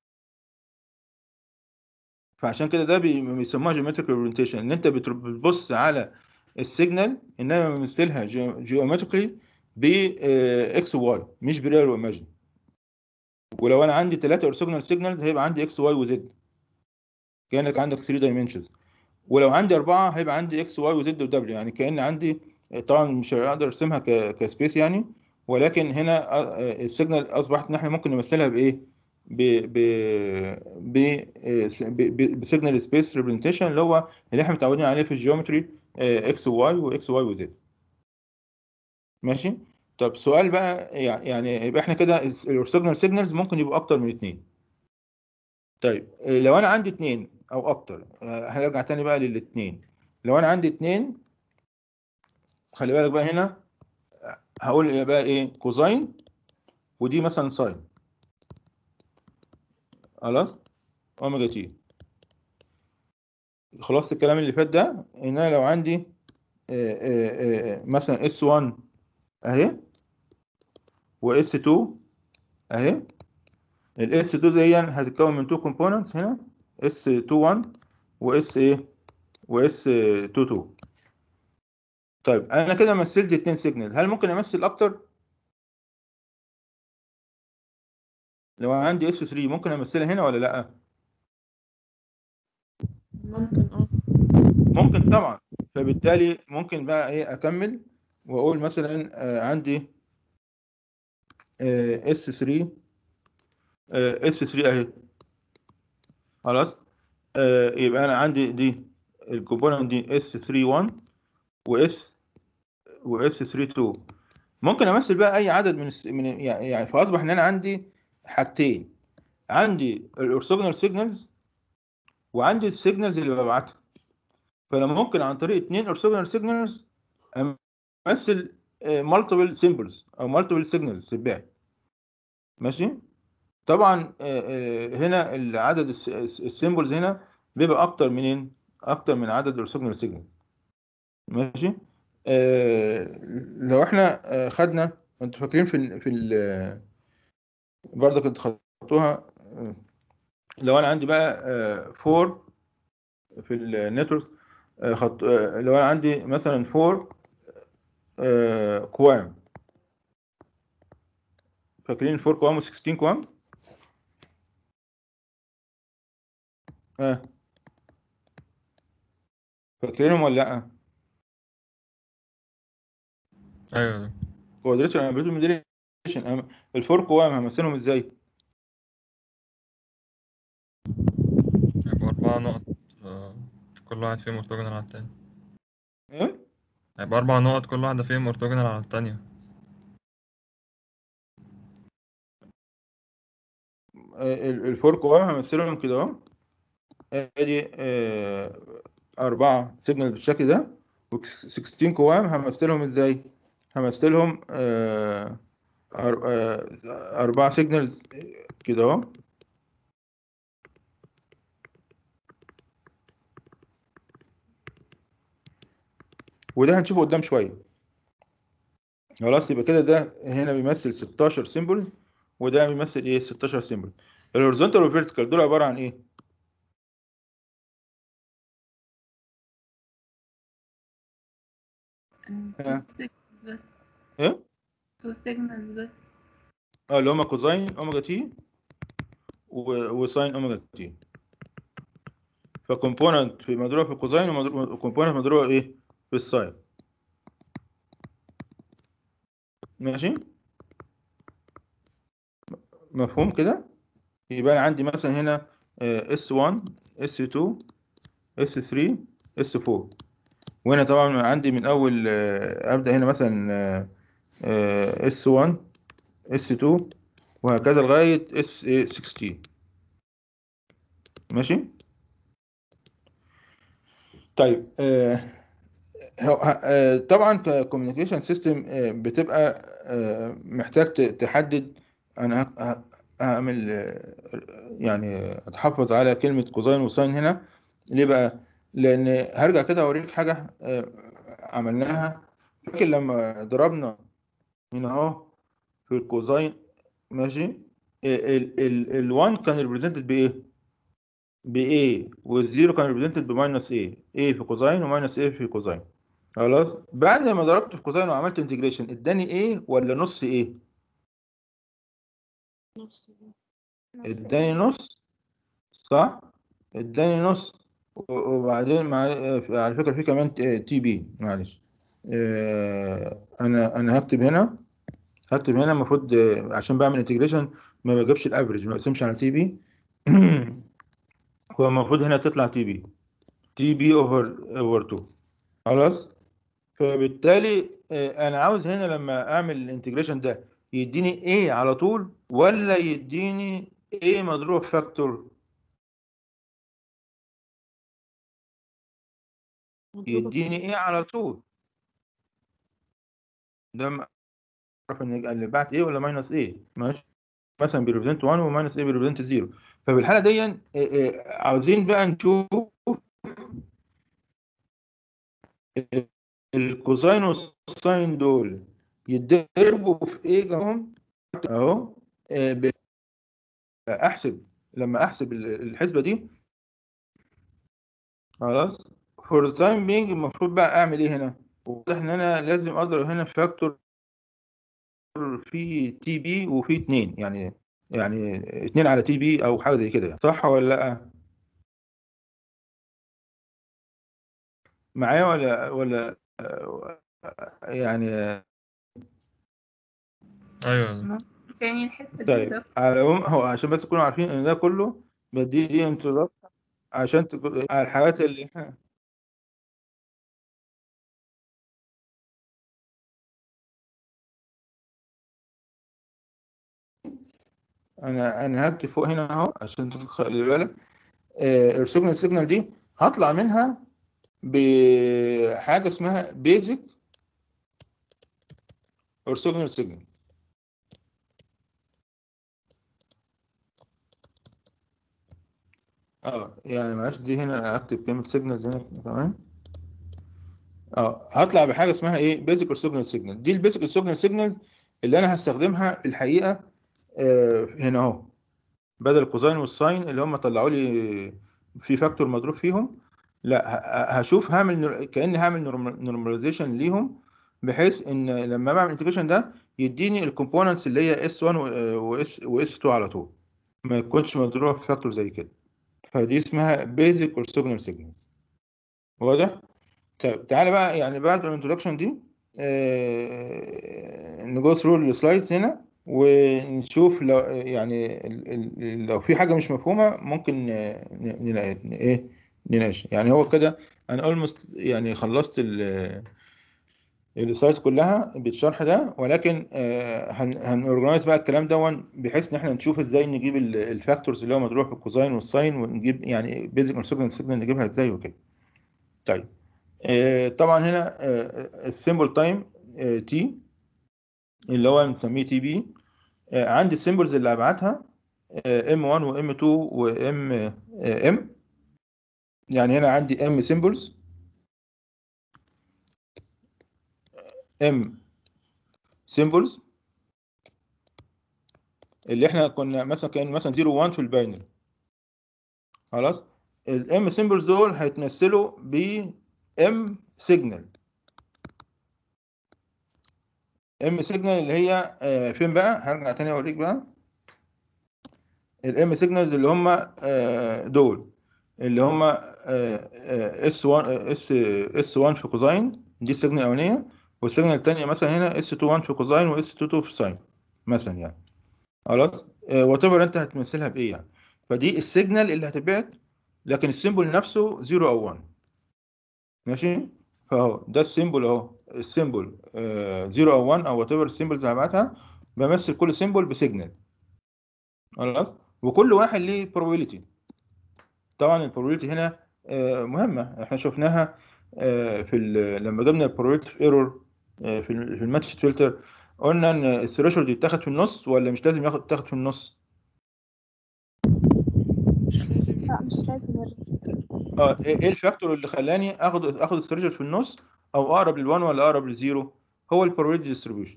فعشان كده ده بي- بيسموها جيومتريك ريبريزنتيشن ان انت بتر- بتبص على السيجنال انما بمثلها جيومتريكلي ب اكس وواي مش بريال وايماجن ولو انا عندي ثلاثه اورثوجونال سيجنالز هيبقى عندي اكس واي وزد كانك عندك 3 دايمنشنز ولو عندي أربعة هيبقى عندي إكس وواي وزد ودبليو يعني كأن عندي طبعا مش هقدر أرسمها ك- كسبيس يعني ولكن هنا آه، آه، السيجنال أصبحت إن إحنا ممكن نمثلها بإيه؟ ب ب ب آه، ب- ب- بسيجنال سبيس ريبريزنتيشن اللي هو اللي إحنا متعودين عليه في الجيومتري إكس وواي وإكس وواي وزد ماشي؟ طب سؤال بقى يع- يعني يبقى إحنا كده الأورثوجونال سيجنالز ممكن يبقوا أكتر من اتنين طيب آه، لو انا عندي اتنين او اكتر آه، هنرجع تاني بقى للاتنين لو انا عندي اتنين خلي بالك بقى هنا آه، هقول ايه بقى ايه كوزاين ودي مثلا ساين خلاص اوميجا تي خلاص الكلام اللي فات ده ان انا لو عندي آه، آه، آه، مثلا اس 1 اهي واس 2 اهي الاس 2 دي هتتكون من تو كومبوننتس هنا اس 2 1 واس ايه واس 2 2 طيب انا كده مثلت اتنين سيجنال هل ممكن امثل اكتر لو عندي اس 3 ممكن امثلها هنا ولا لا ممكن اه ممكن طبعا فبالتالي ممكن بقى ايه اكمل واقول مثلا آه، عندي اس 3 اس 3 اهي خلاص آه، يبقى انا عندي دي الكومبوننت دي اس 3 1 واس واس 3 2 ممكن امثل بقى اي عدد من الس- من يعني يعني فاصبح ان انا عندي حاجتين عندي الاورثوجونال سيجنالز وعندي السيجنالز اللي ببعتها فانا ممكن عن طريق اتنين اورثوجونال سيجنالز امثل مالتيبل سيمبلز او مالتيبل سيجنالز تتباع ماشي طبعا آه، آه، هنا العدد السيمبلز هنا بيبقى اكتر منين اكتر من عدد الاورثوجونال سيجنال ماشي آه، لو احنا آه، خدنا انتوا فاكرين في ال في ال برضه كنت خدتوها آه، لو انا عندي بقى 4 في النتورك خط آه، لو انا عندي مثلا 4 آه، كوام فاكرين 4 كوام و 16 كوام اه فاكرينهم ولا لا ايوه كوادريتشر امبليتيود موديليشن الفور كوام همثلهم ازاي هيبقوا أربعة نقط آه، كل واحد فيهم أورتوجونال على التاني ايه هيبقى أربع نقط كل واحدة فيهم أورتوجونال على التانية آه، ال- الفور كوام همثلهم كده اهو ادي آه، أربعة سيجنال بالشكل ده و 16 كوام همثلهم ازاي؟ همثلهم آه، أر- آه، أربعة سيجنالز كده اهو وده هنشوفه قدام شوية خلاص يبقى كده ده هنا بيمثل 16 سيمبل وده بيمثل ايه 16 سيمبل الهوريزونتال والفيرتيكال دول عباره عن ايه ها. تو signals بس ايه تو signals بس اه اللي هما كوزاين اوميجا تي وساين اوميجا تي فكومبوننت في مضروبه في الكوزاين وكومبوننت مضروبه ايه في الساين ماشي مفهوم كده يبقى انا عندي مثلا هنا اس 1 اس 2 اس 3 اس 4 وهنا طبعا عندي من اول آه، ابدا هنا مثلا اس 1 اس 2 وهكذا لغايه اس 16 ماشي طيب آه هو- آه، طبعا ككوميونيكيشن سيستم بتبقى آه، محتاج ت- تحدد انا ه- ه- هعمل آه، يعني اتحفظ على كلمة كوزاين وساين هنا ليه بقى؟ لأن هرجع كده أوريك حاجة آه، عملناها فاكر لما ضربنا هنا أهو في الكوزاين ماشي ال ال ال 1 كان ريبريزنتد بإيه؟ ب A والزيرو كان ريبريزنتد بماينس A A في كوزاين وماينس A في كوزاين خلاص بعد ما ضربت في كوزاين وعملت انتجريشن اداني A ولا نص A؟ نص اداني نص صح؟ اداني نص و- وبعدين مع على فكرة في كمان تي بي معلش آه، انا انا هكتب هنا هكتب هنا المفروض آه، عشان بعمل انتجريشن ما بجيبش الافريج ما بقسمش على تي بي هو المفروض هنا تطلع تي بي تي بي اوفر اوفر 2 خلاص فبالتالي آه، انا عاوز هنا لما اعمل الانتجريشن ده يديني ايه على طول ولا يديني ايه مضروب فاكتور يديني ايه على طول ده م- اعرف ان اللي بعت ايه ولا ماينس ايه ماشي مثلا بيريبريزنت 1 وماينس ايه بيريبريزنت 0 ففي الحاله دي آه، آه، عاوزين بقى نشوف الكوزاين والساين دول يتضربوا في ايه جنبهم اهو آه، ب- احسب لما احسب ال- الحسبه دي خلاص فور ذا تايم بينج المفروض بقى اعمل ايه هنا واضح ان انا لازم اضرب هنا فاكتور في تي بي وفي اتنين يعني يعني اتنين على تي بي او حاجه زي كده يعني. صح ولا لا معايا ولا ولا آه، يعني آه، ايوه تاني الحتة دي طيب ده على العموم هو عشان بس تكونوا عارفين ان ده كله بدي دي انترودكشن عشان تكون على الحاجات اللي احنا انا انا هكتب فوق هنا اهو عشان تخلي بالك ارسمنا السيجنال دي هطلع منها بحاجه اسمها بيزك orthogonal signal اه يعني معلش دي هنا اكتب كلمه سيجنالز هنا كمان اه هطلع بحاجه اسمها ايه بيزك orthogonal سيجنال دي البيزك orthogonal سيجنال اللي انا هستخدمها الحقيقه آه هنا اهو بدل الكوزاين والساين اللي هم طلعوا لي في فاكتور مضروب فيهم لا ه- هشوف هعمل نور- كاني هعمل نورماليزيشن ليهم بحيث ان لما بعمل انتجريشن ده يديني الكومبوننتس اللي هي اس 1 واس واس 2 على طول ما يكونش مضروبه في فاكتور زي كده فدي اسمها بيزك orthogonal سيجنالز واضح طيب تعالى بقى يعني بعد الانترودكشن دي آه نجو ثرو السلايدز هنا ونشوف لو يعني ال- ال- لو في حاجه مش مفهومه ممكن آه، ن- ن- ن- ايه نناقش يعني هو كده انا اولموست يعني خلصت ال- السلايدز كلها بالشرح ده ولكن هنورجنايز بقى الكلام ده بحيث ان احنا نشوف ازاي نجيب الفاكتورز اللي هو مضروب في الكوزاين والساين ونجيب يعني بيزك اورثوجونال سيجنال نجيبها ازاي وكده طيب آه، طبعا هنا السيمبل تايم تي اللي هو بنسميه تي بي عندي السيمبلز اللي هبعتها ام 1 وام 2 وام ام يعني هنا عندي ام سيمبلز ام سيمبلز اللي احنا كنا مثلا كان مثلا 0 1 في الباينري خلاص الام سيمبلز دول هيتمثلوا ب ام سيجنال ام سيجنال اللي هي آه، فين بقى هرجع تاني اوريك بقى الام سيجنالز اللي هم آه، دول اللي هم اس 1 اس اس 1 في كوزاين دي السيجنال الاولانيه والسيجنال الثانيه مثلا هنا اس 2 1 في كوزاين واس 2 2 في ساين مثلا يعني خلاص وات ايفر انت هتمثلها بايه يعني فدي السيجنال اللي هتبعت لكن السيمبل نفسه 0 او 1 ماشي فاهو ده السيمبل اهو السيمبل 0 او 1 او وات ايفر السيمبلز اللي هبعتها بمثل كل سيمبل بسيجنال خلاص وكل واحد ليه probability طبعا البروبابيلتي هنا آه، مهمه احنا شفناها آه، في ال- لما جبنا البروبابيلتي في ايرور في ال- في الماتش فلتر قلنا ان الثريشولد يتاخد في النص ولا مش لازم ياخد يتاخد في النص مش لازم لا مش لازم ال- اه ايه إيه الفاكتور اللي خلاني اخد اخد الثريشولد في النص او اقرب لل1 ولا اقرب للزيرو هو البروبابيلتي ديستريبيوشن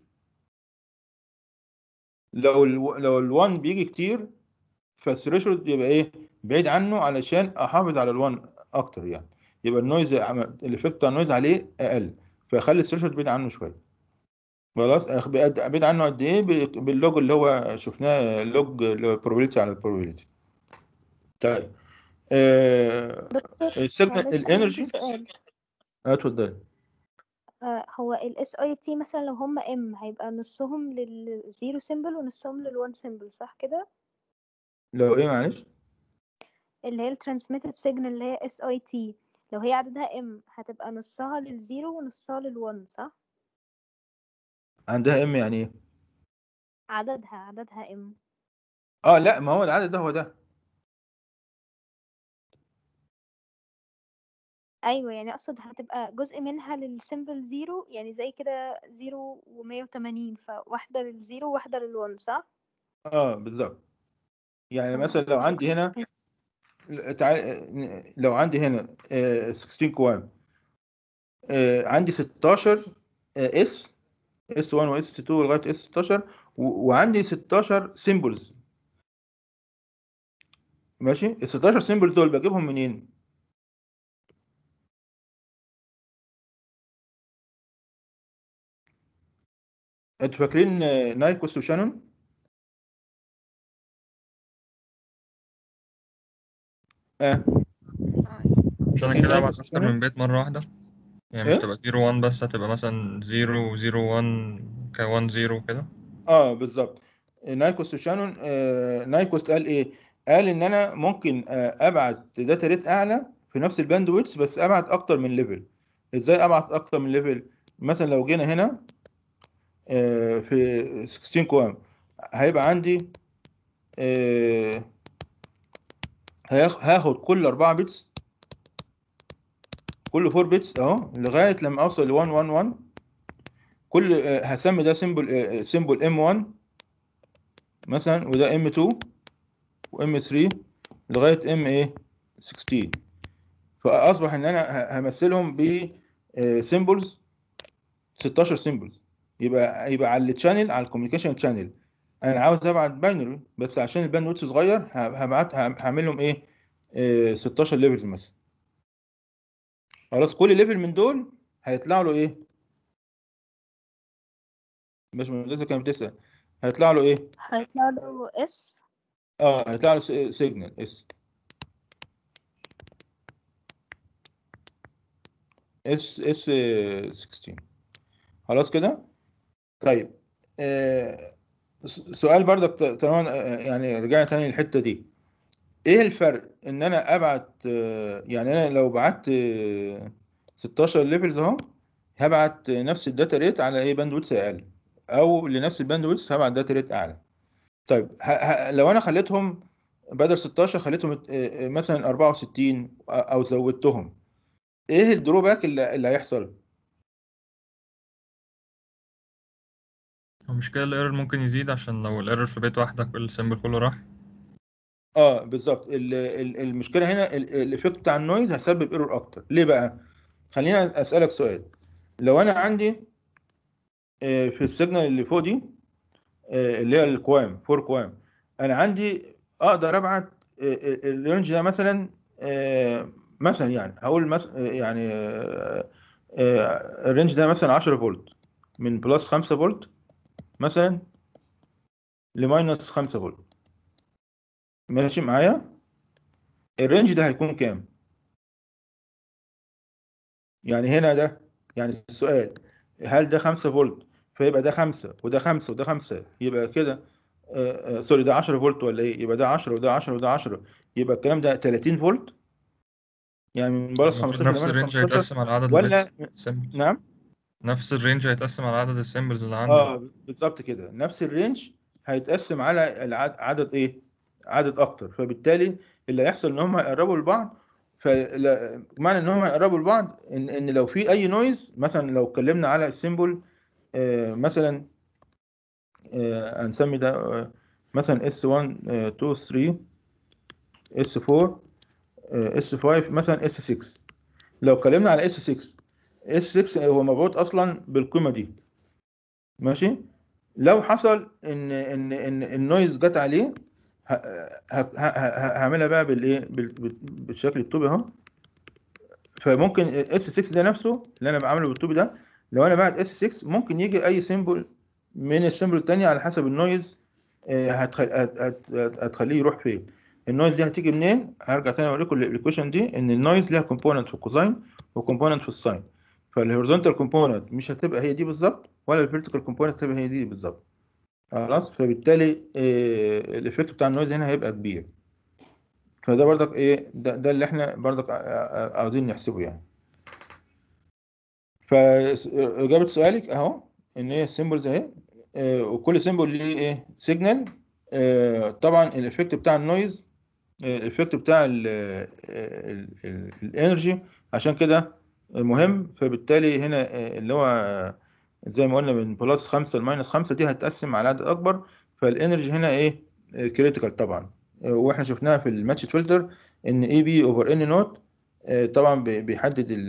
لو ال لو ال1 بيجي كتير فالثريشولد يبقى ايه بعيد عنه علشان احافظ على ال1 اكتر يعني يبقى النويز الايفكت بتاع النويز عليه اقل فيخلي الثريشولد بعيد عنه شويه خلاص أخ- بعيد بعيد عنه قد ايه ب- باللوج اللي هو شفناه اللوج اللي هو probability على probability طيب آه دكتور السيجنال معلش أنا عندي الانرجي سؤال اتفضل آه، هو ال SIT مثلا لو هم M هيبقى نصهم للزيرو سيمبل ونصهم للوان سيمبل صح كده لو ايه معلش اللي هي ال transmitted signal اللي هي SIT لو هي عددها M هتبقى نصها للزيرو ونصها للوان صح عندها ام يعني ايه عددها عددها M اه لا ما هو العدد ده هو ده ايوه يعني اقصد هتبقى جزء منها للسيمبل زيرو يعني زي كده زيرو ومية وتمانين فواحدة للزيرو وواحدة للوان صح؟ اه بالظبط يعني اه مثلا لو عندي هنا تعال لو عندي هنا آه، 16 كوام آه، عندي 16 اس اس 1 واس 2 لغايه اس 16 و- وعندي 16 سيمبلز ماشي ال 16 سيمبل دول بجيبهم منين؟ انتوا فاكرين آه، نايكوس وشانون؟ اه مش انا فاكرين كده ابعت نايكوس اكتر من وشانون؟ بيت مرة واحدة يعني مش ايه؟ تبقى زيرو وان بس هتبقى مثلا زيرو زيرو وان كوان زيرو كده اه بالظبط نايكوس وشانون آه نايكوس قال ايه؟ قال ان انا ممكن آه ابعت داتا ريت اعلى في نفس الباند ويتس بس ابعت اكتر من ليفل ازاي ابعت اكتر من ليفل؟ مثلا لو جينا هنا آه في 16 كوام هيبقى عندي آه هياخ- هاخد كل 4 بيتس كل 4 بيتس اهو لغايه لما اوصل ل 1 1 1 كل آه، هسمي ده سيمبل سيمبل ام 1 مثلا وده ام 2 وام 3 لغايه ام ايه 16 فاصبح ان انا ه- همثلهم ب سيمبلز 16 سيمبلز يبقى يبقى على التشانل على الكوميونيكيشن تشانل انا عاوز ابعت باينري بس عشان الباند ويدث صغير ه- هبعت ه- هعمل لهم ايه آه، 16 ليفل مثلا خلاص كل ليفل من دول هيطلع له ايه مش مهندسة كانت بتسأل هيطلع له ايه هيطلع له S اه هيطلع له سيجنال اس اس اس 16 خلاص كده طيب آه س- سؤال برضك ط- طالما آه، يعني رجعنا تاني للحتة دي ايه الفرق ان انا ابعت آه، يعني انا لو بعت آه، 16 ليفلز اهو هبعت نفس الداتا ريت على ايه باندويتس اقل او لنفس الباندويتس هبعت داتا ريت اعلى طيب ه... ه... لو انا خليتهم بدل 16 خليتهم آه، آه، مثلا 64 او زودتهم ايه الدروباك اللي, اللي هيحصل هو مش كده الايرور ممكن يزيد عشان لو الايرور في بيت واحدة كل السيمبل كله راح اه بالظبط ال- ال- المشكله هنا ال- الايفكت بتاع النويز هيسبب ايرور اكتر ليه بقى خلينا اسالك سؤال لو انا عندي آه، في السيجنال اللي فوق دي آه، اللي هي الكوام فور كوام انا عندي اقدر ابعت آه، آه، الرينج ده مثلا آه، مثلا يعني هقول مثلا يعني آه، آه، الرينج ده مثلا 10 فولت من بلس 5 فولت مثلا لماينس 5 فولت ماشي معايا الرينج ده هيكون كام يعني هنا ده يعني السؤال هل ده 5 فولت فيبقى ده 5 وده 5 وده 5 يبقى كده آه، آه، سوري ده 10 فولت ولا ايه يبقى ده 10 وده 10 وده 10 يبقى الكلام ده 30 فولت يعني من بلس المفروض 15 نفس لماينس الرينج 15 هيتقسم على عدد ولا السيمبلز نعم نفس الرينج هيتقسم على عدد السيمبلز اللي عندي اه بالظبط كده نفس الرينج هيتقسم على العدد عدد ايه عدد اكتر فبالتالي اللي هيحصل ان هم هيقربوا لبعض فلا- معنى ان هم هيقربوا لبعض ان ان لو في اي نويز مثلا لو اتكلمنا على السيمبل آه مثلا آه هنسمي ده آه مثلا اس 1 آه 2 3 اس 4 آه اس 5 مثلا اس 6 لو اتكلمنا على اس 6 اس 6 هو مبعوث اصلا بالقيمه دي ماشي لو حصل ان ان ان النويز جت عليه ه- ه- ه- ه- هعملها بقى بالايه بال- بال- بالشكل الطوبي اهو فممكن اس 6 ده نفسه اللي انا بعمله بالطوبي ده لو انا بعت اس 6 ممكن يجي اي سيمبل من السيمبل التانية على حسب النويز آه، هتخل... هت... هت... هت- هتخليه يروح فين النويز دي هتيجي منين هرجع تاني اوريكم الايكويشن دي ان النويز ليها كومبوننت في الكوزاين وكومبوننت في الساين فالهوريزونتال كومبوننت مش هتبقى هي دي بالظبط ولا الفيرتيكال كومبوننت هتبقى هي دي بالظبط خلاص فبالتالي آه، الايفكت بتاع النويز هنا هيبقى كبير فده برضك ايه ده, ده اللي احنا برضك ع- ع- عاوزين نحسبه يعني فإجابة سؤالك اهو ان هي السيمبلز اهي آه، وكل سيمبل ليه ايه سيجنال طبعا الايفكت بتاع النويز آه، الايفكت بتاع الانرجي عشان كده مهم فبالتالي هنا آه، اللي هو زي ما قلنا من بلس خمسة لماينس خمسة دي هتقسم على عدد أكبر فالإنرجي هنا إيه كريتيكال طبعا آه، وإحنا شفناها في الماتش فلتر إن إي بي أوفر إن نوت طبعا بي- بيحدد ال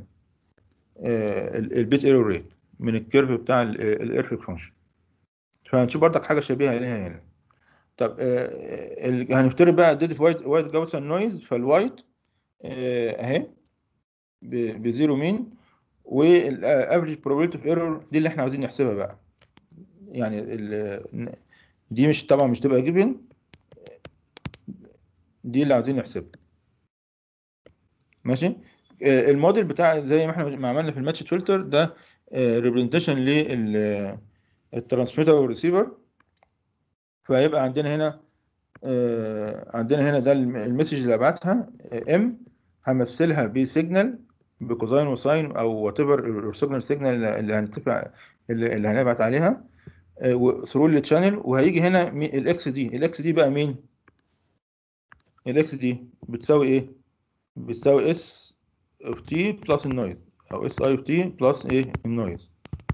البيت ايرور ريت من الكيرف بتاع الايرفيك فانكشن فهنشوف برضك حاجة شبيهة ليها هنا طب آه، ال- هنفترض بقى اديت وايت وايت جاوسن نويز فالوايت آه، اهي ب- بزيرو مين والافريج probability اوف ايرور دي اللي احنا عاوزين نحسبها بقى يعني ال- دي مش طبعا مش تبقى جيفن دي اللي عاوزين نحسبها ماشي آه، الموديل بتاع زي ما احنا ما عملنا في الماتش فلتر ده ريبريزنتيشن للترانسميتر والريسيفر فهيبقى عندنا هنا آه، عندنا هنا ده الم- المسج اللي ابعتها ام همثلها بسيجنال بكوزاين وساين او وات ايفر السيجنال سيجنال اللي هنتفق اللي اللي هنبعت عليها ثرو التشانل وهيجي هنا مي- الاكس دي الاكس دي بقى مين الاكس دي بتساوي ايه بتساوي اس اوف تي بلس النويز او اس اي اوف تي بلس ايه النويز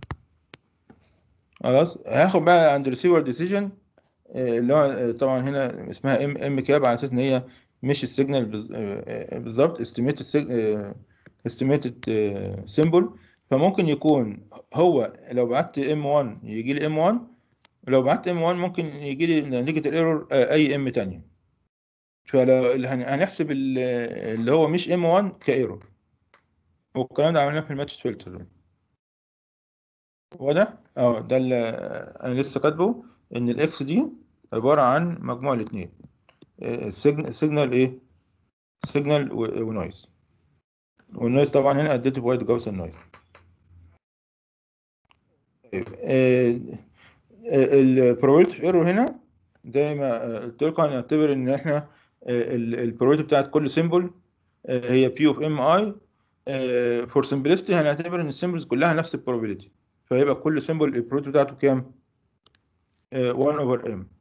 خلاص هاخد بقى عند ريسيفر ديسيجن اللي هو آه، طبعا هنا اسمها ام ام كاب على اساس ان هي مش السيجنال بز- آه، آه، بالظبط استيميتد استيميتد سيمبل فممكن يكون هو لو بعت ام 1 يجي لي ام 1 ولو بعت ام 1 ممكن يجي لي نتيجة الايرور اي ام تانية فلو اللي هن- هنحسب ال- اللي هو مش ام 1 كايرور والكلام ده عملناه في الماتش فلتر واضح؟ اه ده اللي انا لسه كاتبه ان الاكس دي عبارة عن مجموع الاثنين السيجنال ايه؟ سيجنال ونويز والنويز طبعا هنا اديته بوايت جاوسن نويز طيب البروبابيلتي اوف ايرور هنا زي ما آه، قلت لكم هنعتبر ان احنا البروبابيلتي بتاعت كل سيمبل هي بي اوف ام اي فور سمبلستي هنعتبر ان السيمبلز كلها نفس البروبابيلتي فيبقى كل سيمبل البروبابيلتي بتاعته كام؟ 1 اوفر ام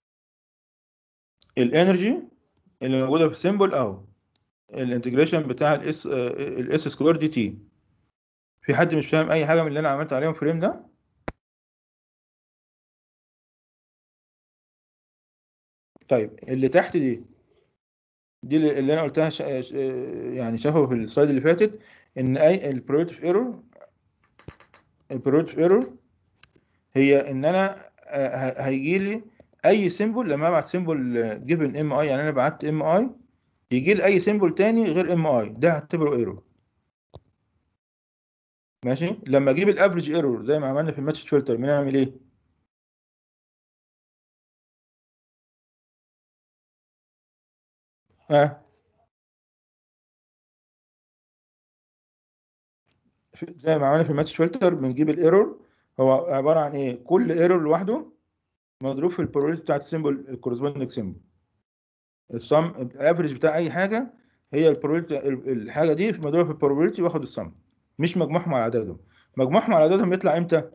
الانرجي اللي موجوده في السيمبل اهو الانتجريشن بتاع الاس الاس سكوير دي تي في حد مش فاهم اي حاجه من اللي انا عملت عليهم فريم ده طيب اللي تحت دي دي اللي اللي انا قلتها ش... ش- يعني شافه في السلايد اللي فاتت ان اي البروبابيلتي اوف ايرور البروبابيلتي اوف ايرور هي ان انا هيجي لي اي سيمبل لما ابعت سيمبل جيفن ام اي يعني انا بعت ام اي يجي لي اي سيمبل تاني غير ام اي ده هعتبره ايرور ماشي لما اجيب الافريج ايرور زي ما عملنا في الماتش فلتر بنعمل ايه ها زي ما عملنا في الماتش فلتر بنجيب الايرور هو عباره عن ايه كل ايرور لوحده مضروب في البروبابيلتي بتاعت السيمبل الكورسبوندنج سيمبل السم الافريج بتاع اي حاجه هي البروبابيلتي الحاجه دي مضروبه في البروبابيلتي واخد السم مش مجموعهم على عددهم مجموعهم على عددهم يطلع امتى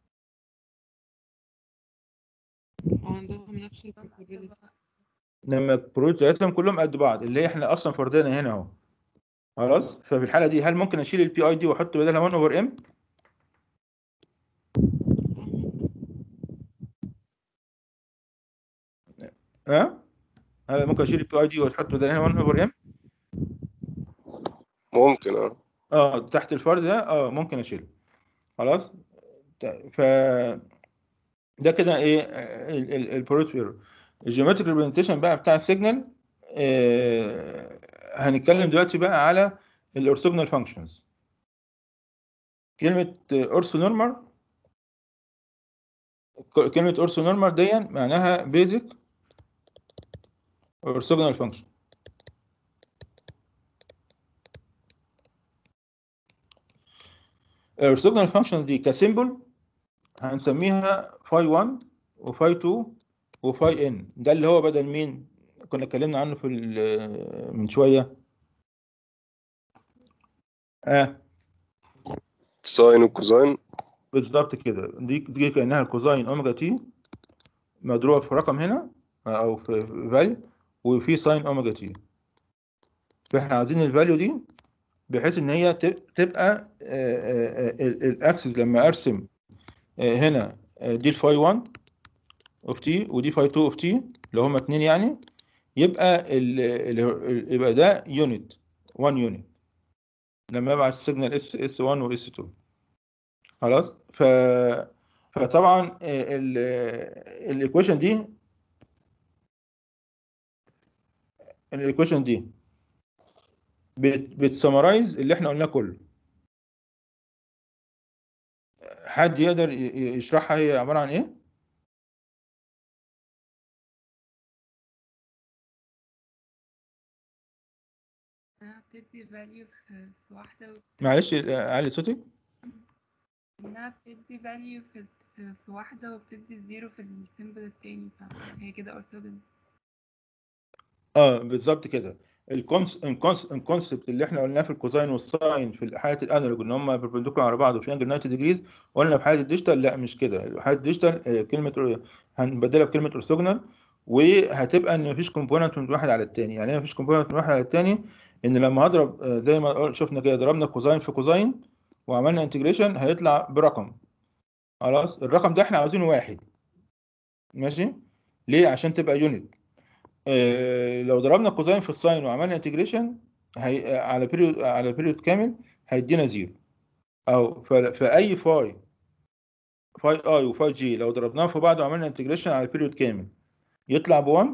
عندهم نفس ال probability لما البروبابيلتي بتاعتهم كلهم قد بعض اللي هي احنا اصلا فرضنا هنا اهو خلاص ففي الحاله دي هل ممكن اشيل البي اي دي واحط بدلها 1 اوفر ام ها هل ممكن اشيل البي اي دي واحط بدلها 1 اوفر ام ممكن اه اه تحت الفرد ده اه ممكن اشيله خلاص ت- ف ده كده ايه البروت ايرور الجيومتريك ريبريزنتيشن بقى بتاع السيجنال آه هنتكلم دلوقتي بقى على الاورثوجونال فانكشنز كلمة اورثو نورمال كلمة اورثو نورمال دي معناها بيزك اورثوجونال فانكشن الاورثوجونال فانكشنز دي كسيمبل هنسميها فاي 1 وفاي 2 وفاي ان ده اللي هو بدل مين كنا اتكلمنا عنه في ال- من شويه اه ساين وكوزاين بالظبط كده دي دي كانها الكوزاين اوميجا تي مضروبه في رقم هنا او في فاليو وفي ساين اوميجا تي فاحنا عايزين الفاليو دي بحيث ان هي تب- تبقى الاكسس لما ارسم آه، هنا آه، دي الفاي 1 اوف تي ودي فاي 2 اوف تي اللي هما اتنين يعني يبقى ال ال يبقى ده يونت 1 يونت لما ابعت السيجنال اس اس 1 واس 2 خلاص ف فطبعا الايكويشن دي الايكويشن دي بتسمرايز اللي احنا قلناه كله حد يقدر ي- ي- يشرحها هي عبارة عن ايه؟ انها بتدي value في في واحدة و- معلش علي صوتك انها بتدي value في في في واحدة وبتدي زيرو في السيمبل التاني فهي كده orthogonal اه بالظبط كده الكونسبت اللي احنا قلناه في الكوزاين والساين في حاله الانالوج ان هم بيربنديكولار على بعض وفي انجل 90 ديجريز قلنا في حاله الديجيتال لا مش كده في حاله الديجيتال آه، كلمه هنبدلها بكلمه اورثوجونال وهتبقى ان مفيش كومبوننت من واحد على الثاني يعني ايه مفيش كومبوننت من واحد على الثاني ان لما هضرب آه، زي ما قل- شفنا كده ضربنا كوزاين في كوزاين وعملنا انتجريشن هيطلع برقم خلاص الرقم ده احنا عاوزينه واحد ماشي ليه عشان تبقى يونت آه، لو ضربنا كوزاين في الساين وعملنا انتجريشن هي على بيريود على بيريود كامل هيدينا زيرو او ف- فاي فاي فاي اي وفاي جي لو ضربناهم في بعض وعملنا انتجريشن على بيريود كامل يطلع ب 1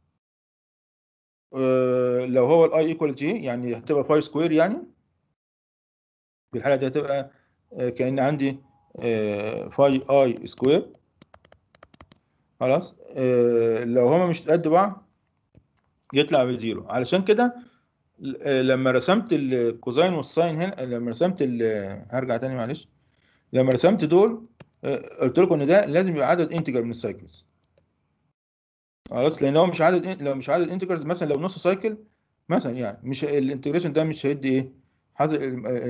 آه، لو هو الاي ايكوال جي يعني هتبقى فاي سكوير يعني في الحاله دي هتبقى آه، كأن عندي فاي اي سكوير خلاص آه، لو هما مش قد بعض يطلع بزيرو علشان كده آه، لما رسمت الكوزاين والساين هنا لما رسمت ال- هرجع تاني معلش لما رسمت دول آه، قلت لكم ان ده لازم يبقى عدد انتجر من السايكلز خلاص لان هو مش عدد لو مش عدد انتجرز مثلا لو نص سايكل مثلا يعني مش الانتجريشن ده مش هيدي ايه حاصل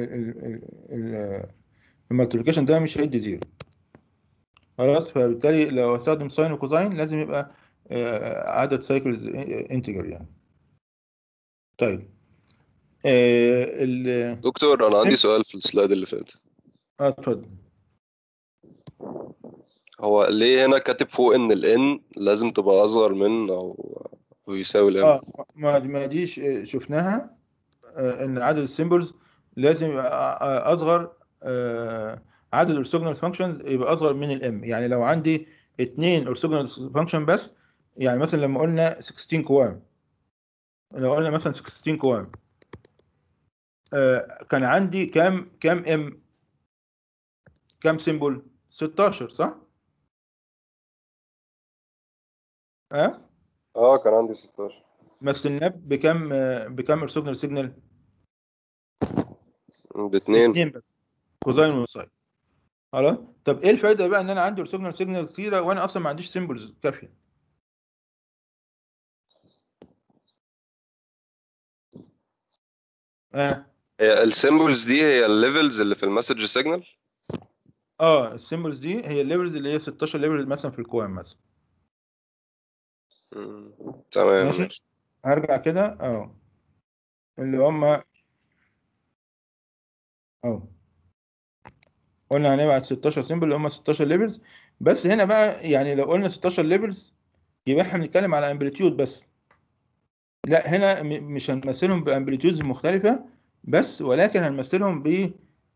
المالتيبيكيشن ده مش هيدي زيرو خلاص فبالتالي لو استخدم ساين وكوزاين لازم يبقى آه، عدد سايكلز انتجر يعني طيب آه، ال دكتور انا عندي سؤال في السلايد اللي فات اه اتفضل هو ليه هنا كاتب فوق ان ال n لازم تبقى اصغر من او أو يساوي ال m اه ما ما دي ش- شفناها آه، ان عدد السيمبلز لازم يبقى آه، اصغر آه، عدد الاورثوجونال فانكشنز يبقى اصغر من الام يعني لو عندي اثنين اورثوجونال فانكشن بس يعني مثلا لما قلنا 16 قوام لو قلنا مثلا 16 قوام آه كان عندي كام كام ام كام سيمبل 16 صح اه اه كان عندي 16 مثلناه بكام آه، بكام اورثوجونال سيجنال باتنين اثنين بس كوزاين وساين خلاص طب ايه الفايده بقى ان انا عندي اورثوجونال سيجنال كتيره وانا اصلا ما عنديش سيمبلز كافيه اه هي السيمبلز دي هي الليفلز اللي في المسج سيجنال اه السيمبلز دي هي الليفلز اللي هي 16 ليفل مثلا في الكوام مثلا تمام ماشي ماشي هرجع كده اه اللي هم اه قلنا هنبعت 16 سيمبل اللي هم 16 ليفلز بس هنا بقى يعني لو قلنا 16 ليفلز يبقى احنا بنتكلم على امبليتيود بس لا هنا م- مش هنمثلهم بامبليتيودز مختلفة بس ولكن هنمثلهم ب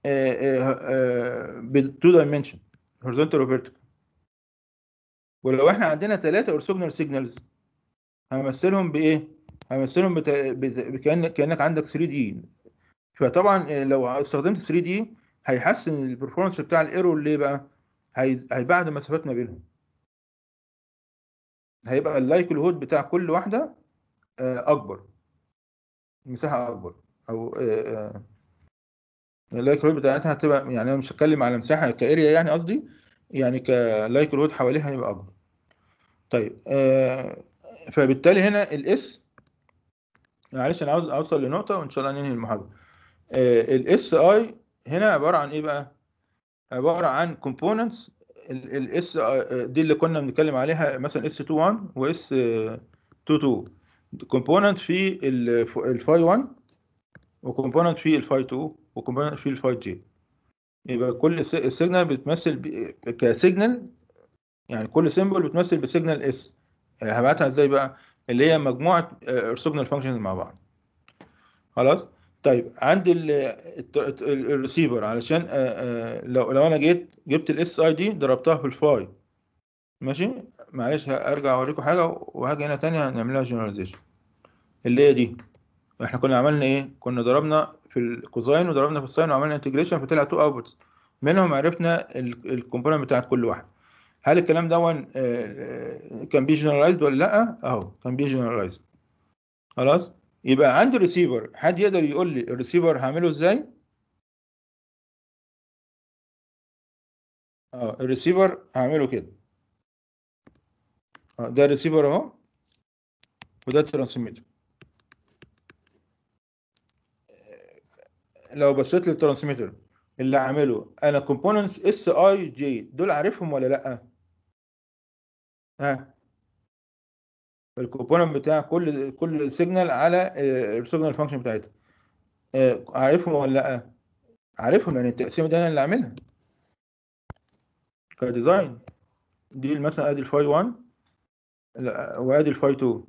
ب 2 دايمنشن هورزونتال وفيرتيكال ولو احنا عندنا ثلاثة اورثوجونال سيجنالز همثلهم بايه؟ همثلهم بت... بت... كأنك كأنك عندك 3 دي فطبعا لو استخدمت 3 دي هيحسن البرفورمانس بتاع الايرور ليه بقى؟ هي... هيبعد المسافات ما بينهم هيبقى اللايكلهود بتاع كل واحدة آه، أكبر مساحة أكبر أو اللايكلهود بتاعتها هتبقى يعني أنا مش هتكلم على مساحة كاريا يعني قصدي يعني كلايكلهود حواليها هيبقى أكبر طيب آه، فبالتالي هنا الاس معلش انا عاوز اوصل لنقطه وان شاء الله ننهي المحاضره الاس اي هنا عباره عن ايه بقى عباره عن كومبوننتس الاس دي اللي كنا بنتكلم عليها مثلا اس 21 واس 22 كومبوننت في الفاي 1 وكومبوننت في الفاي 2 وكومبوننت في الفاي جي يبقى كل السيجنال بتمثل ب- كسيجنال يعني كل سيمبل بتمثل بسيجنال اس هبعتها ازاي بقى اللي هي مجموعه ارثوجونال فانكشنز مع بعض خلاص طيب عندي الريسيفر علشان آه، آه، لو لو انا جيت جبت الاس اي دي ضربتها في الفاي ماشي معلش هرجع اوريكم حاجه وهاجي هنا تاني هنعملها جنراليزيشن اللي هي دي احنا كنا عملنا ايه كنا ضربنا في الكوزاين وضربنا في الساين وعملنا انتجريشن فطلع تو اوتبوتس منهم عرفنا الكومبوننت بتاعت كل واحد هل الكلام دون كان بي جنرالايزد ولا لا اهو كان بي جنرالايزد خلاص يبقى عندي ريسيفر حد يقدر يقول لي الريسيفر هعمله ازاي اه الريسيفر هعمله كده اه ده الريسيفر اهو وده الترانسميتر لو بصيت للترانسميتر اللي عامله انا كومبوننتس اس اي جي دول عارفهم ولا لا ها الكومبوننت بتاع كل كل سيجنال على السيجنال فانكشن بتاعتها آه، عارفهم ولا لا عارفهم لان التقسيمه دي انا اللي عاملها كديزاين دي مثلا ادي الفاي 1 لا، وادي الفاي 2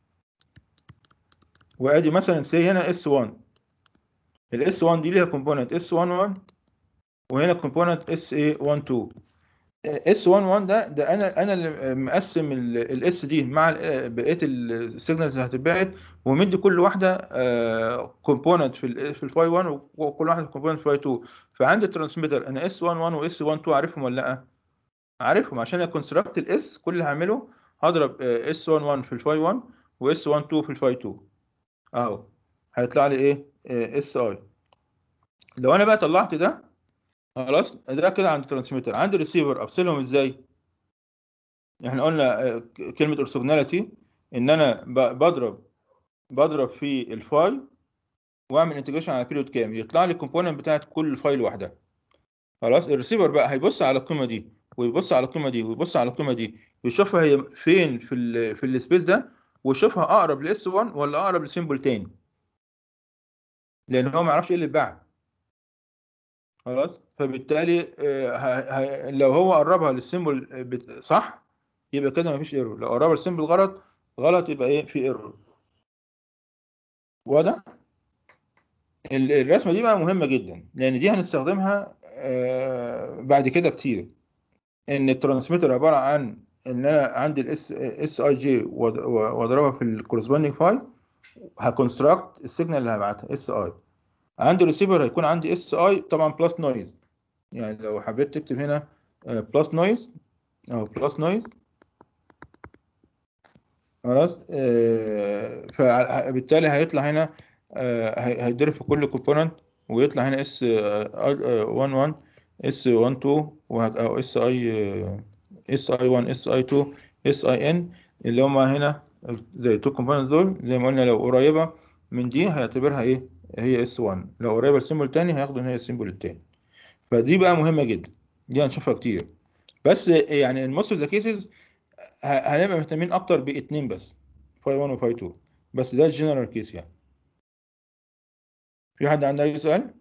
وادي مثلا سي هنا اس 1 الاس 1 دي ليها كومبوننت اس 1 1 وهنا كومبوننت اس اي 1 2 اس 1 1 ده ده انا انا اللي مقسم الاس دي مع ال- بقيه السيجنالز اللي هتتبعت ومدي كل واحده كومبوننت في ال في الفاي 1 وكل واحده كومبوننت في الفاي 2 فعندي الترانسميتر انا اس 1 1 واس 1 2 عارفهم ولا لا؟ عارفهم عشان اكونستراكت الاس كل اللي هعمله هضرب اس 1 1 في الفاي 1 واس 1 2 في الفاي 2 اهو هيطلع لي ايه اس اي لو انا بقى طلعت ده خلاص ده كده عند الترانسميتر عند الريسيفر افصلهم ازاي احنا قلنا آه، ك- كلمه اورثوجوناليتي ان انا ب- بضرب بضرب في الفاي واعمل انتجريشن على بيريود كام يطلع لي الكومبوننت بتاعت كل فايل لوحدها خلاص الريسيفر بقى هيبص على القيمه دي ويبص على القيمه دي ويبص على القيمه دي يشوفها هي فين في ال في السبيس ده ويشوفها اقرب لاس 1 ولا اقرب لسيمبل تاني لان هو ما يعرفش ايه اللي اتباع خلاص فبالتالي آه، ه- ه- لو هو قربها للسيمبل بت- صح يبقى كده مفيش ايرور لو قربها للسيمبل غلط غلط يبقى ايه في ايرور واضح ال- الرسمه دي بقى مهمه جدا لان دي هنستخدمها آه، بعد كده كتير ان الترانسميتر عباره عن ان انا عندي الاس اس اي جي واضربها في الكورسبوندينج فاي هكونستراكت السيجنال اللي هبعتها اس اي عندي ريسيفر هيكون عندي اس اي طبعا بلس نويز يعني لو حبيت تكتب هنا بلس نويز او بلس نويز خلاص آه، فبالتالي هيطلع هنا آه، هي- هيتضرب في كل كومبوننت ويطلع هنا اس 11 اس 12 وهت- او اس اي اس اي 1 اس اي 2 اس اي ان اللي هما هنا زي تو كومبوننت دول زي ما قلنا لو قريبه من دي هيعتبرها ايه هي اس 1 لو قريبه السيمبل التاني هياخدوا ان هي السيمبل التاني فدي بقى مهمه جدا دي هنشوفها كتير بس يعني الموست اوف ذا كيسز هنبقى مهتمين اكتر باتنين بس فاي 1 وفاي 2 بس ده الجنرال كيس يعني في حد عنده اي سؤال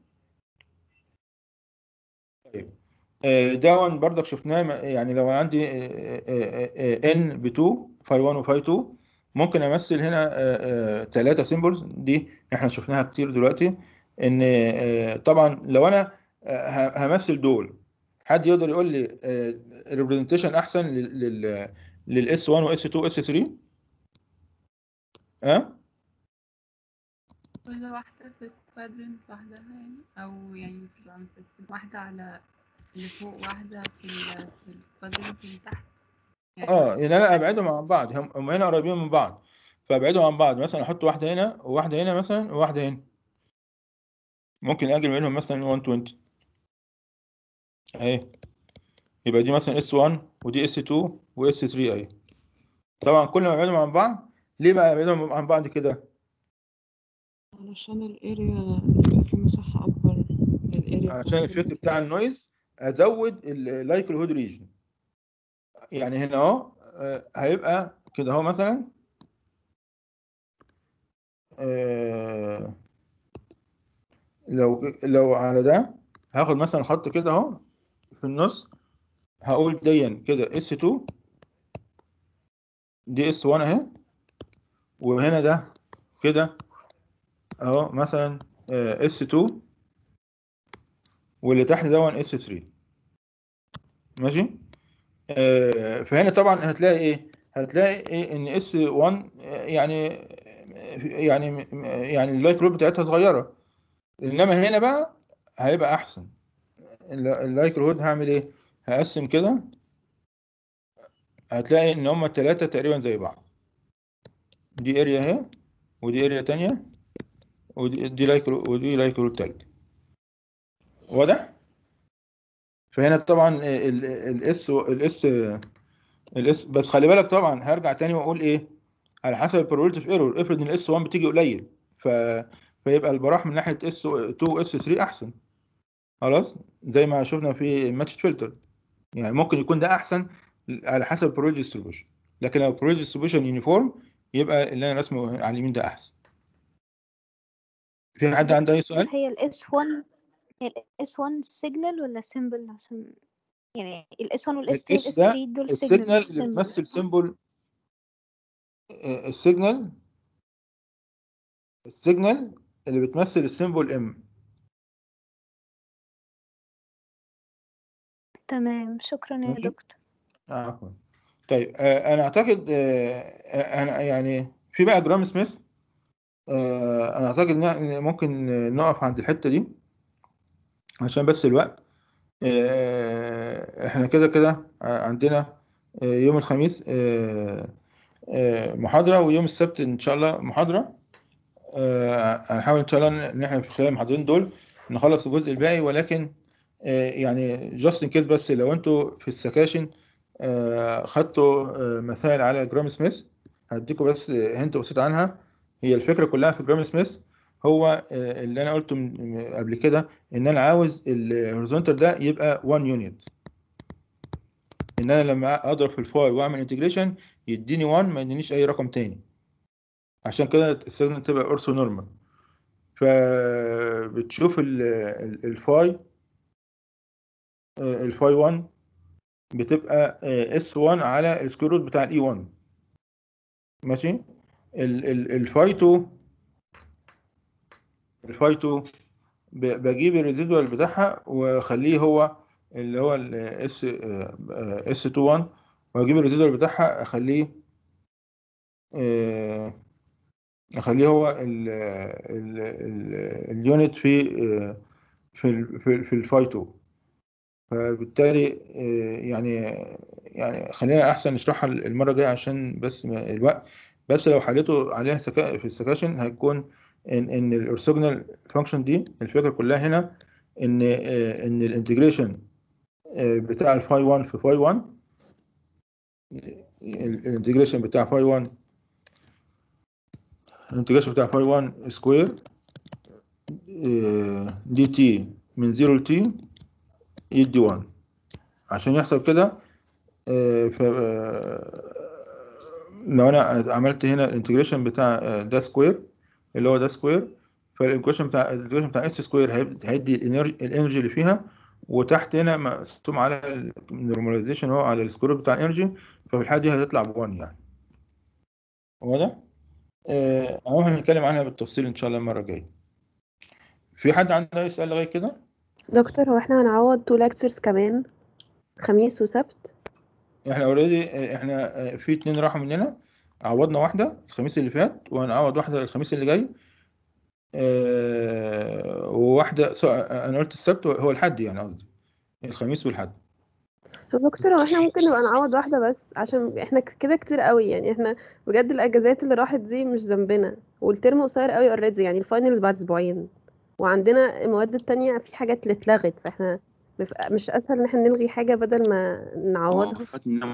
طيب آه، ده one برضك شفناه م- يعني لو عندي ان ب 2 فاي 1 وفاي 2 ممكن امثل هنا ثلاثة سيمبلز دي احنا شفناها كتير دلوقتي ان آه، طبعا لو انا آه، ه- همثل دول حد يقدر يقول لي ريبريزنتيشن احسن لل للاس 1 واس 2 واس 3 ها كل واحدة في كوادرنت وحدها يعني أو يعني في الأنفس واحدة على اللي فوق واحدة في ال في الكوادرنت اللي تحت يعني اه يعني انا ابعدهم عن بعض هم هم هنا قريبين من بعض فابعدهم عن بعض مثلا احط واحده هنا وواحده هنا مثلا وواحده هنا ممكن اجي منهم مثلا 120 اهي يبقى دي مثلا اس 1 ودي اس 2 واس 3 اهي طبعا كل ما ابعدهم عن بعض ليه بقى ابعدهم عن بعض كده علشان الاريا يبقى في مساحة أكبر للاريا عشان الافكت بتاع النويز ازود اللايكلهود ريجن يعني هنا اهو آه، هيبقى كده اهو مثلا آه، لو لو على ده هاخد مثلا خط كده اهو في النص هقول ديا كده اس 2 دي اس 1 اهي وهنا ده كده اهو مثلا اس 2 واللي تحت ده اس 3 ماشي آه، فهنا طبعا هتلاقي ايه هتلاقي ايه ان اس 1 يعني يعني يعني اللايك رود بتاعتها صغيره انما هنا بقى هيبقى احسن اللايك رود هعمل ايه هقسم كده هتلاقي ان هما التلاتة تقريبا زي بعض دي اريا اهي ودي اريا تانية ودي دي لايك رو- ودي لايك رود تالتة واضح فهنا طبعا الاس الاس الاس بس خلي بالك طبعا هرجع تاني واقول ايه على حسب البروبابيلتي في ايرور افرض ان الاس 1 بتيجي قليل ف فيبقى البراح من ناحيه اس 2 واس 3 احسن خلاص زي ما شفنا في ماتش فلتر يعني ممكن يكون ده احسن على حسب البروبابيلتي ديستريبيوشن لكن لو البروبابيلتي ديستريبيوشن يونيفورم يبقى اللي انا رسمه على اليمين ده احسن في حد عنده اي سؤال هي ال S1 هي ال S1 سيجنال ولا سيمبل عشان يعني ال S1 وال S2 وال الاس ده S3 دول السيجنال سيجنال اللي مش سيمبل بتمثل سيمبل السيجنال السيجنال اللي بتمثل السيمبل ام تمام شكرا يا ماشي دكتور عفوا طيب آه، انا اعتقد آه، انا يعني في بقى جرام سميث آه، انا اعتقد إن إن ممكن نقف عند الحتة دي عشان بس الوقت آه، احنا كده كده عندنا آه، يوم الخميس آه، آه، محاضرة ويوم السبت ان شاء الله محاضرة آه، هنحاول ان شاء الله ان احنا في خلال المحاضرين دول نخلص الجزء الباقي ولكن آه، يعني جاست ان كيس بس لو انتوا في السكاشن آه، خدتوا آه، مسائل على جرام سميث هديكم بس هنت بسيط عنها هي الفكرة كلها في جرام سميث هو آه، اللي انا قلته من- من قبل كده ان انا عاوز الهوريزونتال ده يبقى 1 يونت ان انا لما اضرب في الفاي واعمل انتجريشن يديني 1 ما يدينيش اي رقم تاني عشان كده السيجنال تبقى اورثو نورمال فبتشوف ال- ال- الفاي آه، الفاي 1 بتبقى اس 1 على السكوير روت بتاع الاي 1 ماشي ال- ال- الفاي 2 الفاي 2 ب- بجيب الريزيدوال بتاعها واخليه هو اللي هو الاس اس 21 واجيب الريزيدوال بتاعها اخليه آه، اخليه هو ال ال ال اليونت في آه، في ال في, ال- في الفاي 2 فبالتالي آه، يعني يعني خلينا احسن نشرحها المره الجايه عشان بس ما الوقت بس لو حليته عليها سكا في السكاشن هيكون ان ان الاورثوجونال فانكشن دي الفكره كلها هنا ان آه، ان الانتجريشن بتاع الفاي 1 في فاي 1 الانتجريشن بتاع فاي 1 الانتجريشن بتاع فاي 1 سكوير دي تي من 0 ل تي يدي 1 عشان يحصل كده آه، ف آه، لو انا عملت هنا الانتجريشن بتاع آه، ده سكوير اللي هو ده سكوير فالانتجريشن بتاع الانتجريشن بتاع اس سكوير هيب- هيدي الانرجي الانرجي اللي فيها وتحت هنا مقسوم على النورماليزيشن هو على السكوير بتاع الانرجي ففي الحاله دي هتطلع ب 1 يعني واضح؟ آه، اهو هنتكلم عنها بالتفصيل ان شاء الله المره الجايه في حد عنده اي سؤال لغايه كده؟ دكتور هو احنا هنعوض تو lectures كمان خميس وسبت احنا اوريدي احنا آه، في اتنين راحوا مننا عوضنا واحدة الخميس اللي فات وهنعوض واحدة الخميس اللي جاي اه وواحدة سو- آه، انا قلت السبت هو الحد يعني قصدي الخميس والحد طب دكتور هو احنا ممكن نبقى نعوض واحدة بس عشان احنا ك- كده كتير قوي يعني احنا بجد الاجازات اللي راحت دي مش ذنبنا والترم قصير قوي اوريدي يعني الفاينلز بعد اسبوعين وعندنا المواد التانية في حاجات اللي اتلغت فاحنا مف- مش اسهل ان احنا نلغي حاجة بدل ما نعوضها فات مننا